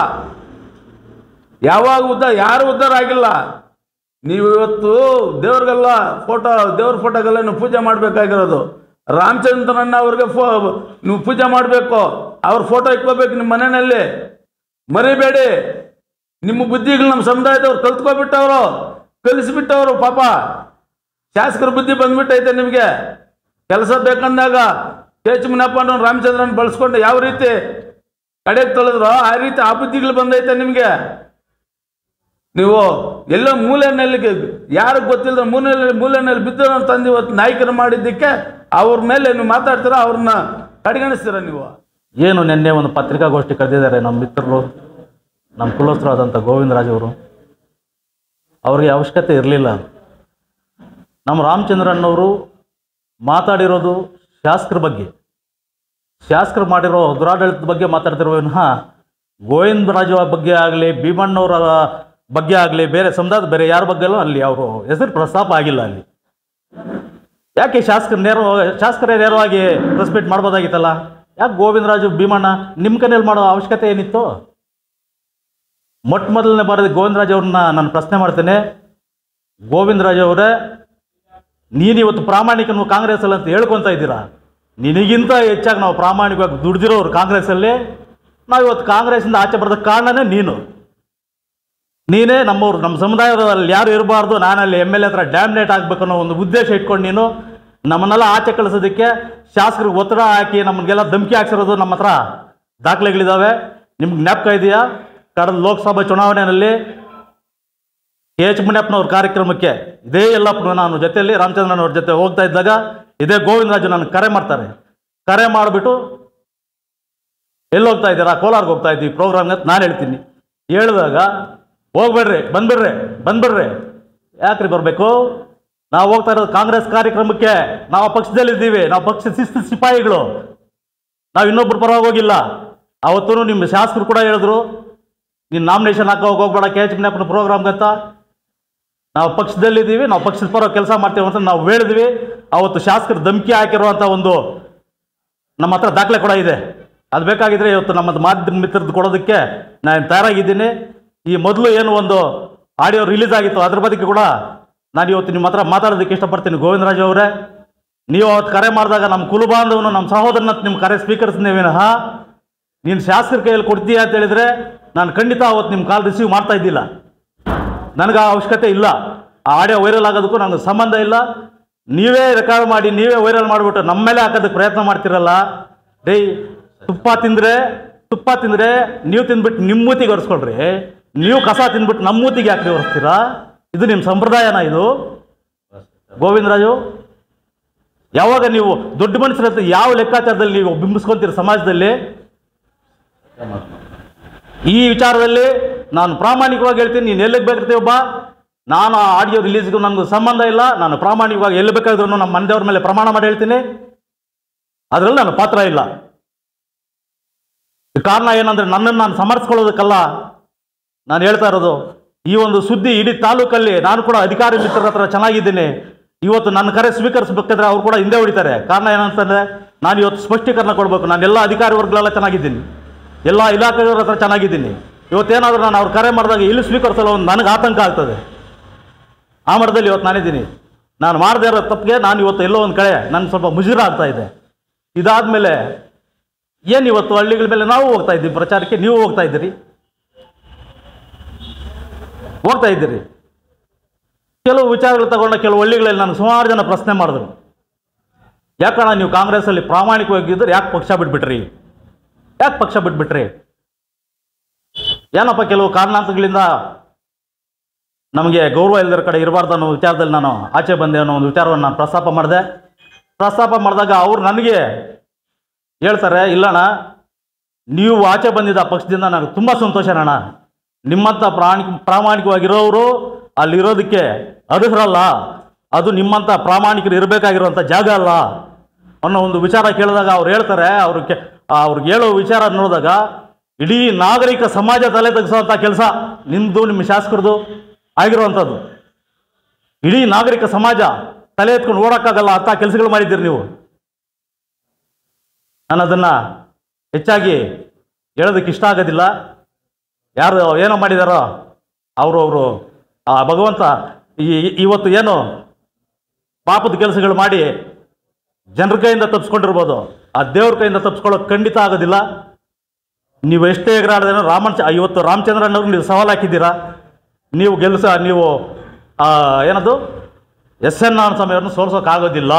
ಯಾವಾಗ ಉದ್ಧಾರ ಯಾರು ಉದ್ಧಾರ ಆಗಿಲ್ಲ ನೀವು ಇವತ್ತು ದೇವ್ರಿಗೆಲ್ಲ ಫೋಟೋ ದೇವ್ರ ಫೋಟೋಗೆಲ್ಲ ನೀವು ಪೂಜೆ ಮಾಡಬೇಕಾಗಿರೋದು ರಾಮಚಂದ್ರಣ್ಣ ಅವ್ರಿಗೆ ಫೋ ನೀವು ಪೂಜೆ ಮಾಡಬೇಕು ಅವ್ರ ಫೋಟೋ ಇಟ್ಕೋಬೇಕು ನಿಮ್ಮ ಮನೆಯಲ್ಲಿ ಮರಿಬೇಡಿ ನಿಮ್ಮ ಬುದ್ಧಿಗಳು ನಮ್ಮ ಸಮುದಾಯದವ್ರು ಕಲ್ತ್ಕೊಬಿಟ್ಟವರು ಕಲಿಸ್ಬಿಟ್ಟವರು ಪಾಪ ಶಾಸಕರ ಬುದ್ಧಿ ಬಂದ್ಬಿಟ್ಟೈತೆ ನಿಮಗೆ ಕೆಲಸ ಬೇಕಂದಾಗ ಕೆ ಎಚ್ ಮುನಪ್ಪನ ರಾಮಚಂದ್ರನ್ ಬಳಸ್ಕೊಂಡು ಯಾವ ರೀತಿ ಕಡೆಗೆ ತೊಳೆದ್ರೋ ಆ ರೀತಿ ಆ ಬುದ್ಧಿಗಳು ಬಂದೈತೆ ನಿಮಗೆ ನೀವು ಎಲ್ಲೋ ಮೂಲೆಯಲ್ಲಿ ಯಾರಿಗೆ ಗೊತ್ತಿಲ್ಲದ ಮೂಲೆಯಲ್ಲಿ ಮೂಲೆಯಲ್ಲಿ ಬಿದ್ದು ತಂದು ಇವತ್ತು ನಾಯಕರು ಮಾಡಿದ್ದಕ್ಕೆ ಅವ್ರ ಮೇಲೆ ನೀವು ಮಾತಾಡ್ತೀರಾ ಅವ್ರನ್ನ ಕಡೆಗಣಿಸ್ತೀರಾ ನೀವು ಏನು ನಿನ್ನೆ ಒಂದು ಪತ್ರಿಕಾಗೋಷ್ಠಿ ಕರೆದಿದ್ದಾರೆ ನಮ್ಮ ಮಿತ್ರರು ನಮ್ಮ ಕುಲಸ್ಥರಾದಂಥ ಗೋವಿಂದರಾಜ್ ಅವರು ಅವ್ರಿಗೆ ಅವಶ್ಯಕತೆ ಇರಲಿಲ್ಲ ನಮ್ಮ ರಾಮಚಂದ್ರಣ್ಣವರು ಮಾತಾಡಿರೋದು ಶಾಸಕರ ಬಗ್ಗೆ ಶಾಸಕರು ಮಾಡಿರೋ ದುರಾಡಳಿತದ ಬಗ್ಗೆ ಮಾತಾಡ್ತಿರೋ ವಿನಃ ಗೋವಿಂದರಾಜು ಬಗ್ಗೆ ಆಗಲಿ ಭೀಮಣ್ಣವರ ಬಗ್ಗೆ ಆಗಲಿ ಬೇರೆ ಸಮುದಾಯದ ಬೇರೆ ಯಾರ ಬಗ್ಗೆಲೂ ಅಲ್ಲಿ ಅವರು ಹೆಸರು ಪ್ರಸ್ತಾಪ ಆಗಿಲ್ಲ ಅಲ್ಲಿ ಯಾಕೆ ಶಾಸಕರು ನೇರ ಶಾಸಕರೇ ನೇರವಾಗಿ ಪ್ರೆಸ್ ಮೀಟ್ ಮಾಡ್ಬೋದಾಗಿತ್ತಲ್ಲ ಯಾಕೆ ಗೋವಿಂದರಾಜು ಭೀಮಣ್ಣ ನಿಮ್ಮ ಕೈಯಲ್ಲಿ ಮಾಡೋ ಅವಶ್ಯಕತೆ ಏನಿತ್ತು ಮೊಟ್ಟ ಮೊದಲನೇ ಬಾರಿ ಗೋವಿಂದರಾಜ್ ಅವ್ರನ್ನ ನಾನು ಪ್ರಶ್ನೆ ಮಾಡ್ತೇನೆ ಗೋವಿಂದರಾಜ್ ಅವರೇ ನೀನಿವತ್ತು ಪ್ರಾಮಾಣಿಕನು ಕಾಂಗ್ರೆಸ್ಸಲ್ಲಿ ಅಂತ ಹೇಳ್ಕೊತಾ ಇದ್ದೀರಾ ನಿನಗಿಂತ ಹೆಚ್ಚಾಗಿ ನಾವು ಪ್ರಾಮಾಣಿಕವಾಗಿ ದುಡ್ದಿರೋರು ಕಾಂಗ್ರೆಸ್ಸಲ್ಲಿ ನಾವು ಇವತ್ತು ಕಾಂಗ್ರೆಸ್ಸಿಂದ ಆಚೆ ಬರೋದ ಕಾರಣನೇ ನೀನು ನೀನೇ ನಮ್ಮವ್ರು ನಮ್ಮ ಸಮುದಾಯದಲ್ಲಿ ಯಾರು ಇರಬಾರ್ದು ನಾನಲ್ಲಿ ಎಮ್ ಎಲ್ ಎ ಹತ್ರ ಡ್ಯಾಮ್ನೇಟ್ ಆಗಬೇಕು ಅನ್ನೋ ಒಂದು ಉದ್ದೇಶ ಇಟ್ಕೊಂಡು ನೀನು ನಮ್ಮನ್ನೆಲ್ಲ ಆಚೆ ಕಳಿಸೋದಕ್ಕೆ ಶಾಸಕರಿಗೆ ಒತ್ತಡ ಹಾಕಿ ನಮಗೆಲ್ಲ ಧಮಕಿ ಹಾಕ್ಸಿರೋದು ನಮ್ಮ ಹತ್ರ ದಾಖಲೆಗಳಿದ್ದಾವೆ ನಿಮ್ಗೆ ಜ್ಞಾಪಕ ಇದೆಯಾ ಕಳೆದ ಲೋಕಸಭಾ ಚುನಾವಣೆಯಲ್ಲಿ ಕೆ ಎಚ್ ಮುನಿಯಪ್ಪನವ್ರ ಕಾರ್ಯಕ್ರಮಕ್ಕೆ ಇದೇ ಯಲ್ಲಪ್ಪನ ನಾನು ಜೊತೆಯಲ್ಲಿ ರಾಮಚಂದ್ರನವ್ರ ಜೊತೆ ಹೋಗ್ತಾ ಇದ್ದಾಗ ಇದೇ ಗೋವಿಂದರಾಜು ನನಗೆ ಕರೆ ಮಾಡ್ತಾರೆ ಕರೆ ಮಾಡಿಬಿಟ್ಟು ಎಲ್ಲಿ ಹೋಗ್ತಾ ಇದ್ದೀರಾ ಕೋಲಾರ್ಗೆ ಹೋಗ್ತಾ ಇದ್ದೀವಿ ಪ್ರೋಗ್ರಾಮ್ಗೆ ಅಂತ ನಾನು ಹೇಳ್ತೀನಿ ಹೇಳಿದಾಗ ಹೋಗ್ಬೇಡ್ರಿ ಬಂದ್ಬಿಡ್ರಿ ಬಂದ್ಬಿಡ್ರಿ ಯಾಕ್ರಿ ಬರಬೇಕು ನಾವು ಹೋಗ್ತಾ ಇರೋದು ಕಾಂಗ್ರೆಸ್ ಕಾರ್ಯಕ್ರಮಕ್ಕೆ ನಾವು ಪಕ್ಷದಲ್ಲಿದ್ದೀವಿ ನಾವು ಪಕ್ಷದ ಶಿಸ್ತು ಸಿಪಾಯಿಗಳು ನಾವು ಇನ್ನೊಬ್ರು ಪರವಾಗಿ ಹೋಗಿಲ್ಲ ಅವತ್ತು ನಿಮ್ಮ ಶಾಸಕರು ಕೂಡ ಹೇಳಿದ್ರು ನೀನು ನಾಮಿನೇಷನ್ ಹಾಕೋ ಹೋಗ್ಬೇಡ ಕೆ ಎಚ್ ಮುನಿಯಪ್ಪನ ಪ್ರೋಗ್ರಾಮ್ಗಂತ ನಾವು ಪಕ್ಷದಲ್ಲಿದ್ದೀವಿ ನಾವು ಪಕ್ಷದ ಪರ ಕೆಲಸ ಮಾಡ್ತೀವಿ ಅಂತ ನಾವು ಹೇಳಿದ್ವಿ ಅವತ್ತು ಶಾಸಕರು ಧಮಕಿ ಹಾಕಿರುವಂಥ ಒಂದು ನಮ್ಮ ಹತ್ರ ದಾಖಲೆ ಕೂಡ ಇದೆ ಅದು ಬೇಕಾಗಿದ್ರೆ ಇವತ್ತು ನಮ್ಮ ಮಾಧ್ಯಮ ಮಿತ್ರದ್ದು ಕೊಡೋದಕ್ಕೆ ನಾನು ತಯಾರಾಗಿದ್ದೀನಿ ಈ ಮೊದಲು ಏನು ಒಂದು ಆಡಿಯೋ ರಿಲೀಸ್ ಆಗಿತ್ತು ಅದ್ರ ಬಗ್ಗೆ ಕೂಡ ನಾನು ಇವತ್ತು ನಿಮ್ಮ ಹತ್ರ ಮಾತಾಡೋದಕ್ಕೆ ಇಷ್ಟಪಡ್ತೀನಿ ಗೋವಿಂದರಾಜ್ ಅವರೇ ನೀವು ಅವತ್ತು ಕರೆ ಮಾಡಿದಾಗ ನಮ್ಮ ಕುಲಬಾಂಧವನು ನಮ್ಮ ಸಹೋದರನ ನಿಮ್ಮ ಕರೆ ಸ್ವೀಕರಿಸಿದ್ನೇ ವಿನಃ ನೀನು ಶಾಸಕರ ಕೈಯಲ್ಲಿ ಕೊಡ್ತೀಯ ಅಂತ ಹೇಳಿದ್ರೆ ನಾನು ಖಂಡಿತ ಅವತ್ತು ನಿಮ್ಮ ಕಾಲ್ ರಿಸೀವ್ ಮಾಡ್ತಾ ಇದ್ದಿಲ್ಲ ನನಗೆ ಆ ಅವಶ್ಯಕತೆ ಇಲ್ಲ ಆ ಆಡಿಯೋ ವೈರಲ್ ಆಗೋದಕ್ಕೂ ನನಗೆ ಸಂಬಂಧ ಇಲ್ಲ ನೀವೇ ರೆಕಾರ್ಡ್ ಮಾಡಿ ನೀವೇ ವೈರಲ್ ಮಾಡಿಬಿಟ್ಟು ನಮ್ಮ ಮೇಲೆ ಹಾಕೋದಕ್ಕೆ ಪ್ರಯತ್ನ ಮಾಡ್ತಿರಲ್ಲ ಡೇ ತುಪ್ಪ ತಿಂದರೆ ತುಪ್ಪ ತಿಂದರೆ ನೀವು ತಿಂದ್ಬಿಟ್ಟು ನಿಮ್ಮ ಮೂತಿಗೆ ಒರೆಸ್ಕೊಳ್ರಿ ನೀವು ಕಸ ತಿಂದ್ಬಿಟ್ಟು ನಮ್ಮ ಮೂತಿಗೆ ಯಾಕೆ ಒರೆಸ್ತೀರಾ ಇದು ನಿಮ್ಮ ಸಂಪ್ರದಾಯನ ಇದು ಗೋವಿಂದರಾಜು ಯಾವಾಗ ನೀವು ದೊಡ್ಡ ಮನುಷ್ಯರ ಹತ್ರ ಯಾವ ಲೆಕ್ಕಾಚಾರದಲ್ಲಿ ನೀವು ಬಿಂಬಿಸ್ಕೊಂತೀರ ಸಮಾಜದಲ್ಲಿ ಈ ವಿಚಾರದಲ್ಲಿ ನಾನು ಪ್ರಾಮಾಣಿಕವಾಗಿ ಹೇಳ್ತೀನಿ ನೀನು ಎಲ್ಲಿಗೆ ಬೇಕಾಗ್ತೀವಿ ಒಬ್ಬ ನಾನು ಆ ಆಡಿಯೋ ರಿಲೀಸ್ಗೂ ನನಗೂ ಸಂಬಂಧ ಇಲ್ಲ ನಾನು ಪ್ರಾಮಾಣಿಕವಾಗಿ ಎಲ್ಲಿ ಬೇಕಾದ್ರೂ ನಮ್ಮ ಮನೆಯವ್ರ ಮೇಲೆ ಪ್ರಮಾಣ ಮಾಡಿ ಹೇಳ್ತೀನಿ ಅದರಲ್ಲಿ ನನ್ನ ಪಾತ್ರ ಇಲ್ಲ ಕಾರಣ ಏನಂದ್ರೆ ನನ್ನನ್ನು ನಾನು ಸಮರ್ಥಿಸ್ಕೊಳ್ಳೋದಕ್ಕಲ್ಲ ನಾನು ಹೇಳ್ತಾ ಇರೋದು ಈ ಒಂದು ಸುದ್ದಿ ಇಡೀ ತಾಲೂಕಲ್ಲಿ ನಾನು ಕೂಡ ಅಧಿಕಾರಿ ಮಿತ್ರರ ಹತ್ರ ಚೆನ್ನಾಗಿದ್ದೀನಿ ಇವತ್ತು ನನ್ನ ಕರೆ ಸ್ವೀಕರಿಸಬೇಕಾದ್ರೆ ಅವ್ರು ಕೂಡ ಹಿಂದೆ ಹೊಡಿತಾರೆ ಕಾರಣ ಏನಂತಂದ್ರೆ ನಾನು ಇವತ್ತು ಸ್ಪಷ್ಟೀಕರಣ ಕೊಡಬೇಕು ನಾನು ಎಲ್ಲ ಅಧಿಕಾರಿ ವರ್ಗಗಳೆಲ್ಲ ಚೆನ್ನಾಗಿದ್ದೀನಿ ಎಲ್ಲ ಇಲಾಖೆಯವರ ಹತ್ರ ಚೆನ್ನಾಗಿದ್ದೀನಿ ಇವತ್ತೇನಾದರೂ ನಾನು ಅವ್ರು ಕರೆ ಮಾಡಿದಾಗ ಇಲ್ಲಿ ಸ್ವೀಕರಿಸಲು ಒಂದು ನನಗೆ ಆತಂಕ ಆಗ್ತದೆ ಆ ಮಟ್ಟದಲ್ಲಿ ಇವತ್ತು ನಾನಿದ್ದೀನಿ ನಾನು ಮಾಡದೇ ಇರೋ ತಪ್ಪಿಗೆ ನಾನು ಇವತ್ತು ಎಲ್ಲೋ ಒಂದು ಕಡೆ ನನ್ನ ಸ್ವಲ್ಪ ಮುಜುರ ಆಗ್ತಾ ಇದೆ ಇದಾದಮೇಲೆ ಏನು ಇವತ್ತು ಹಳ್ಳಿಗಳ ಮೇಲೆ ನಾವು ಹೋಗ್ತಾ ಇದ್ದೀವಿ ಪ್ರಚಾರಕ್ಕೆ ನೀವು ಹೋಗ್ತಾ ಇದ್ದೀರಿ ಹೋಗ್ತಾ ಇದ್ದೀರಿ ಕೆಲವು ವಿಚಾರಗಳು ತಗೊಂಡ ಕೆಲವು ಹಳ್ಳಿಗಳಲ್ಲಿ ನಾನು ಸುಮಾರು ಜನ ಪ್ರಶ್ನೆ ಮಾಡಿದ್ರು ಯಾಕಣ್ಣ ನೀವು ಕಾಂಗ್ರೆಸ್ಸಲ್ಲಿ ಪ್ರಾಮಾಣಿಕವಾಗಿದ್ದರೆ ಯಾಕೆ ಪಕ್ಷ ಬಿಟ್ಬಿಟ್ರಿ ಯಾಕೆ ಪಕ್ಷ ಬಿಟ್ಬಿಟ್ರಿ ಏನಪ್ಪ ಕೆಲವು ಕಾರಣಾಂತರಗಳಿಂದ ನಮಗೆ ಗೌರವ ಇಲ್ಲದರ ಕಡೆ ಇರಬಾರ್ದು ಅನ್ನೋ ವಿಚಾರದಲ್ಲಿ ನಾನು ಆಚೆ ಬಂದೆ ಅನ್ನೋ ಒಂದು ವಿಚಾರವನ್ನು ನಾನು ಪ್ರಸ್ತಾಪ ಮಾಡಿದೆ ಪ್ರಸ್ತಾಪ ಮಾಡಿದಾಗ ಅವ್ರು ನನಗೆ ಹೇಳ್ತಾರೆ ಇಲ್ಲಣ್ಣ ನೀವು ಆಚೆ ಬಂದಿದ್ದ ಪಕ್ಷದಿಂದ ನನಗೆ ತುಂಬ ಸಂತೋಷ ಅಣ್ಣ ನಿಮ್ಮಂಥ ಪ್ರಾಣಿ ಪ್ರಾಮಾಣಿಕವಾಗಿರೋರು ಅಲ್ಲಿರೋದಕ್ಕೆ ಅರ್ಹರಲ್ಲ ಅದು ನಿಮ್ಮಂಥ ಪ್ರಾಮಾಣಿಕರು ಇರಬೇಕಾಗಿರುವಂಥ ಜಾಗ ಅಲ್ಲ ಅನ್ನೋ ಒಂದು ವಿಚಾರ ಕೇಳಿದಾಗ ಅವ್ರು ಹೇಳ್ತಾರೆ ಅವ್ರಿಗೆ ಅವ್ರಿಗೆ ಹೇಳೋ ವಿಚಾರ ನೋಡಿದಾಗ ಇಡೀ ನಾಗರಿಕ ಸಮಾಜ ತಲೆ ತೆಗೆಸುವಂಥ ಕೆಲಸ ನಿಮ್ಮದು ನಿಮ್ಮ ಶಾಸಕರದು ಆಗಿರುವಂಥದ್ದು ಇಡೀ ನಾಗರಿಕ ಸಮಾಜ ತಲೆ ಎತ್ಕೊಂಡು ಓಡೋಕ್ಕಾಗಲ್ಲ ಅಂಥ ಕೆಲಸಗಳು ಮಾಡಿದ್ದೀರಿ ನೀವು ನಾನು ಅದನ್ನು ಹೆಚ್ಚಾಗಿ ಹೇಳೋದಕ್ಕೆ ಇಷ್ಟ ಆಗೋದಿಲ್ಲ ಯಾರು ಏನೋ ಮಾಡಿದಾರೋ ಅವರು ಅವರು ಆ ಭಗವಂತ ಈ ಈ- ಇವತ್ತು ಏನು ಪಾಪದ ಕೆಲಸಗಳು ಮಾಡಿ ಜನರ ಕೈಯಿಂದ ತಪ್ಪಿಸ್ಕೊಂಡಿರ್ಬೋದು ಆ ದೇವ್ರ ಕೈಯಿಂದ ತಪ್ಪಿಸ್ಕೊಳ್ಳೋಕೆ ಖಂಡಿತ ಆಗೋದಿಲ್ಲ ನೀವು ಎಷ್ಟೇ ಎಗರಾಡಿದ್ರೆ ರಾಮನ್ ಇವತ್ತು ರಾಮಚಂದ್ರನವ್ರಿಗೆ ನೀವು ಸವಾಲು ಹಾಕಿದ್ದೀರಾ ನೀವು ಗೆಲ್ಸ ನೀವು ಆ, ಏನದು ಎಸ್ ಎನ್ ಆರ್ ಸಮಯವನ್ನು ಸೋಲ್ಸೋಕ್ಕಾಗೋದಿಲ್ಲ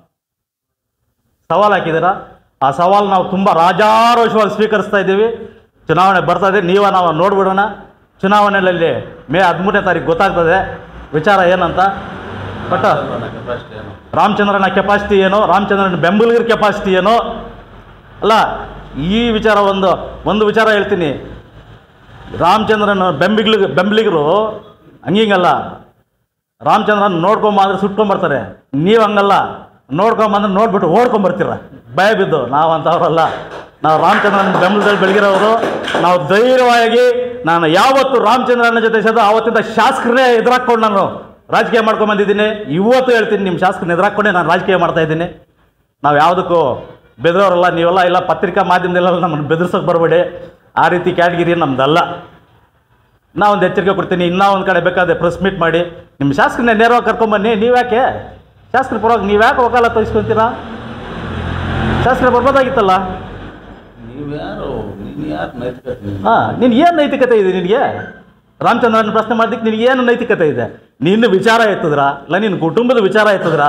ಸವಾಲು ಹಾಕಿದ್ದೀರಾ ಆ ಸವಾಲು ನಾವು ತುಂಬ ರಾಜಾರೋಷವಾಗಿ ಸ್ವೀಕರಿಸ್ತಾ ಇದ್ದೀವಿ ಚುನಾವಣೆ ಬರ್ತಾ ಇದೆ ನೀವ ನಾವು ನೋಡ್ಬಿಡೋಣ ಚುನಾವಣೆಯಲ್ಲಿ ಮೇ ಹದಿಮೂರನೇ ತಾರೀಕು ಗೊತ್ತಾಗ್ತದೆ ವಿಚಾರ ಏನಂತ ಬಟ್ ರಾಮಚಂದ್ರನ ಕೆಪಾಸಿಟಿ ಏನೋ ರಾಮಚಂದ್ರನ ಬೆಂಬಲಿಗರ ಕೆಪಾಸಿಟಿ ಏನೋ ಅಲ್ಲ ಈ ವಿಚಾರ ಒಂದು ಒಂದು ವಿಚಾರ ಹೇಳ್ತೀನಿ ರಾಮಚಂದ್ರನ ಬೆಂಬಿಗ್ಲಿಗ ಬೆಂಬಲಿಗರು ಹಂಗಿಂಗಲ್ಲ ರಾಮಚಂದ್ರನ್ ನೋಡ್ಕೊಂಬಂದ್ರೆ ಸುಟ್ಕೊಂಬರ್ತಾರೆ ನೀವು ಹಂಗಲ್ಲ ನೋಡ್ಕೊಂಬಂದ್ರೆ ನೋಡ್ಬಿಟ್ಟು ಓಡ್ಕೊಂಬರ್ತೀರ ಭಯ ಬಿದ್ದು ನಾವು ಅಂಥವ್ರಲ್ಲ ನಾವು ರಾಮಚಂದ್ರನ ಬೆಂಬಲದಲ್ಲಿ ಬೆಳಗಿರೋರು ನಾವು ಧೈರ್ಯವಾಗಿ ನಾನು ಯಾವತ್ತು ರಾಮಚಂದ್ರನ ಜೊತೆ ಸೇದ ಆವತ್ತಿಂದ ಶಾಸಕರೇ ಎದುರಾಕೊಂಡು ನಾನು ರಾಜಕೀಯ ಮಾಡ್ಕೊಂಬಂದಿದ್ದೀನಿ ಇವತ್ತು ಹೇಳ್ತೀನಿ ನಿಮ್ಮ ಶಾಸಕರನ್ನ ಎದುರಾಕೊಂಡೇ ನಾನು ರಾಜಕೀಯ ಮಾಡ್ತಾ ಇದ್ದೀನಿ ನಾವು ಯಾವುದಕ್ಕೂ ಬೆದರೋರಲ್ಲ ನೀವೆಲ್ಲ ಇಲ್ಲ ಪತ್ರಿಕಾ ಮಾಧ್ಯಮದಲ್ಲೆಲ್ಲ ನಮ್ಮನ್ನು ಬೆದರ್ಸೋಕೆ ಬರಬೇಡಿ ಆ ರೀತಿ ಕ್ಯಾಟಗಿರಿ ನಮ್ದಲ್ಲ ನಾ ಒಂದು ಎಚ್ಚರಿಕೆ ಕೊಡ್ತೀನಿ ಇನ್ನೂ ಒಂದು ಕಡೆ ಬೇಕಾದ್ರೆ ಪ್ರೆಸ್ ಮೀಟ್ ಮಾಡಿ ನಿಮ್ಮ ಶಾಸಕರನ್ನ ನೇರವಾಗಿ ಕರ್ಕೊಂಬನ್ನಿ ನೀವು ಯಾಕೆ ಶಾಸಕರ ಪರವಾಗಿ ನೀವು ಯಾಕೆ ವಕಾಲತ್ತು ವಹಿಸ್ಕೊಂತೀರಾ ಶಾಸಕರು ಬರ್ಬೋದಾಗಿತ್ತಲ್ಲ ನೀವ್ಯಾರು ನೀನು ಯಾರು ನೈತಿಕತೆ ಹಾಂ ನಿನ್ಗೆ ಏನು ನೈತಿಕತೆ ಇದೆ ನಿನಗೆ ರಾಮಚಂದ್ರನ ಪ್ರಶ್ನೆ ಮಾಡೋದಕ್ಕೆ ನಿನಗೆ ಏನು ನೈತಿಕತೆ ಇದೆ ನಿನ್ನ ವಿಚಾರ ಎತ್ತಿದ್ರಾ ಇಲ್ಲ ನಿನ್ನ ಕುಟುಂಬದ ವಿಚಾರ ಎತ್ತಿದ್ರಾ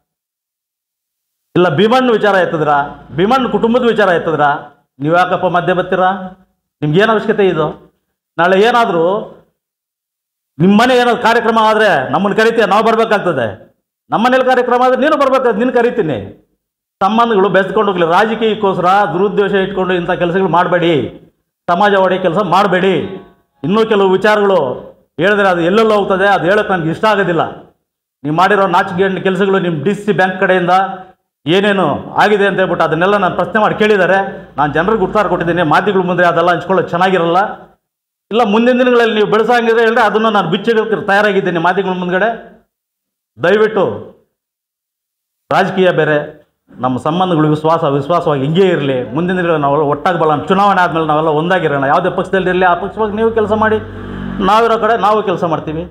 ಇಲ್ಲ ಭೀಮಣ್ಣ ವಿಚಾರ ಎತ್ತಿದ್ರಾ ಭೀಮಣ್ಣ ಕುಟುಂಬದ ವಿಚಾರ ಎತ್ತಿದ್ರಾ ನೀವು ಯಾಕಪ್ಪ ಮಧ್ಯೆ ಬರ್ತೀರಾ ನಿಮ್ಗೇನು ಅವಶ್ಯಕತೆ ಇದು ನಾಳೆ ಏನಾದರೂ ನಿಮ್ಮ ಮನೆ ಏನಾದ್ರು ಕಾರ್ಯಕ್ರಮ ಆದರೆ ನಮ್ಮನ್ನು ಕರಿತೀಯ ನಾವು ಬರಬೇಕಾಗ್ತದೆ ನಮ್ಮ ಮನೇಲಿ ಕಾರ್ಯಕ್ರಮ ಆದರೆ ನೀನು ಬರ್ಬೇಕಾಗ್ತದೆ ನಿನ್ನ ಕರಿತೀನಿ ಸಂಬಂಧಗಳು ಬೆಳೆಸ್ಕೊಂಡು ಹೋಗ್ಲಿ ರಾಜಕೀಯಕ್ಕೋಸ್ಕರ ದುರುದ್ದೇಶ ಇಟ್ಕೊಂಡು ಇಂಥ ಕೆಲಸಗಳು ಮಾಡಬೇಡಿ ಸಮಾಜ ಒಡೆಯ ಕೆಲಸ ಮಾಡಬೇಡಿ ಇನ್ನೂ ಕೆಲವು ವಿಚಾರಗಳು ಹೇಳಿದ್ರೆ ಅದು ಎಲ್ಲೆಲ್ಲೋ ಹೋಗ್ತದೆ ಅದು ಹೇಳೋಕೆ ನನಗೆ ಇಷ್ಟ ಆಗೋದಿಲ್ಲ ನೀವು ಮಾಡಿರೋ ನಾಚಿಕೆ ಕೆಲಸಗಳು ನಿಮ್ಮ ಡಿ ಸಿ ಬ್ಯಾಂಕ್ ಕಡೆಯಿಂದ ಏನೇನು ಆಗಿದೆ ಅಂತ ಹೇಳ್ಬಿಟ್ಟು ಅದನ್ನೆಲ್ಲ ನಾನು ಪ್ರಶ್ನೆ ಮಾಡಿ ಕೇಳಿದ್ದಾರೆ ನಾನು ಜನರಿಗೆ ಉತ್ತರ ಕೊಟ್ಟಿದ್ದೀನಿ ಮಾಧ್ಯಮಗಳ ಮುಂದೆ ಅದೆಲ್ಲ ಹಂಚ್ಕೊಳ್ಳೋದು ಚೆನ್ನಾಗಿರಲ್ಲ ಇಲ್ಲ ಮುಂದಿನ ದಿನಗಳಲ್ಲಿ ನೀವು ಬೆಳೆಸಂಗಿದ್ರೆ ಹೇಳಿದ್ರೆ ಅದನ್ನು ನಾನು ಬಿಚ್ಚಿಡೋಕೆ ತಯಾರಾಗಿದ್ದೀನಿ ಮಾಧ್ಯಮಗಳ ಮುಂದ್ಗಡೆ ದಯವಿಟ್ಟು ರಾಜಕೀಯ ಬೇರೆ ನಮ್ಮ ಸಂಬಂಧಗಳು ವಿಶ್ವಾಸ ವಿಶ್ವಾಸವಾಗಿ ಹಿಂಗೇ ಇರಲಿ ಮುಂದಿನ ದಿನಗಳಲ್ಲಿ ನಾವೆಲ್ಲ ಒಟ್ಟಾಗಿ ಬರೋಣ ಚುನಾವಣೆ ಆದಮೇಲೆ ನಾವೆಲ್ಲ ಒಂದಾಗಿರೋಣ ಯಾವುದೇ ಪಕ್ಷದಲ್ಲಿ ಇರಲಿ ಆ ಪಕ್ಷವಾಗಿ ನೀವು ಕೆಲಸ ಮಾಡಿ ನಾವಿರೋ ಕಡೆ ನಾವು ಕೆಲಸ ಮಾಡ್ತೀವಿ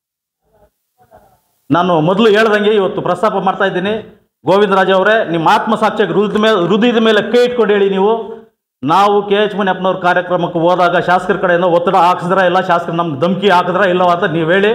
ನಾನು ಮೊದಲು ಹೇಳ್ದಂಗೆ ಇವತ್ತು ಪ್ರಸ್ತಾಪ ಮಾಡ್ತಾ ಇದ್ದೀನಿ ಗೋವಿಂದರಾಜ್ ಅವರೇ ನಿಮ್ಮ ಆತ್ಮಸಾಕ್ಷಿಯಾಗಿ ಹೃದಯದ ಮೇಲೆ ಹೃದಯದ ಮೇಲೆ ಕೈ ಇಟ್ಕೊಂಡು ಹೇಳಿ ನೀವು ನಾವು ಕೆ ಎಚ್ ಮುನಿಯಪ್ಪನವ್ರ ಕಾರ್ಯಕ್ರಮಕ್ಕೆ ಹೋದಾಗ ಶಾಸಕರ ಕಡೆಯಿಂದ ಒತ್ತಡ ಹಾಕಿದ್ರ ಇಲ್ಲ ಶಾಸಕರು ನಮ್ಗೆ ಧಮಕಿ ಹಾಕಿದ್ರ ಇಲ್ಲವ ಅಂತ ನೀವು ಹೇಳಿ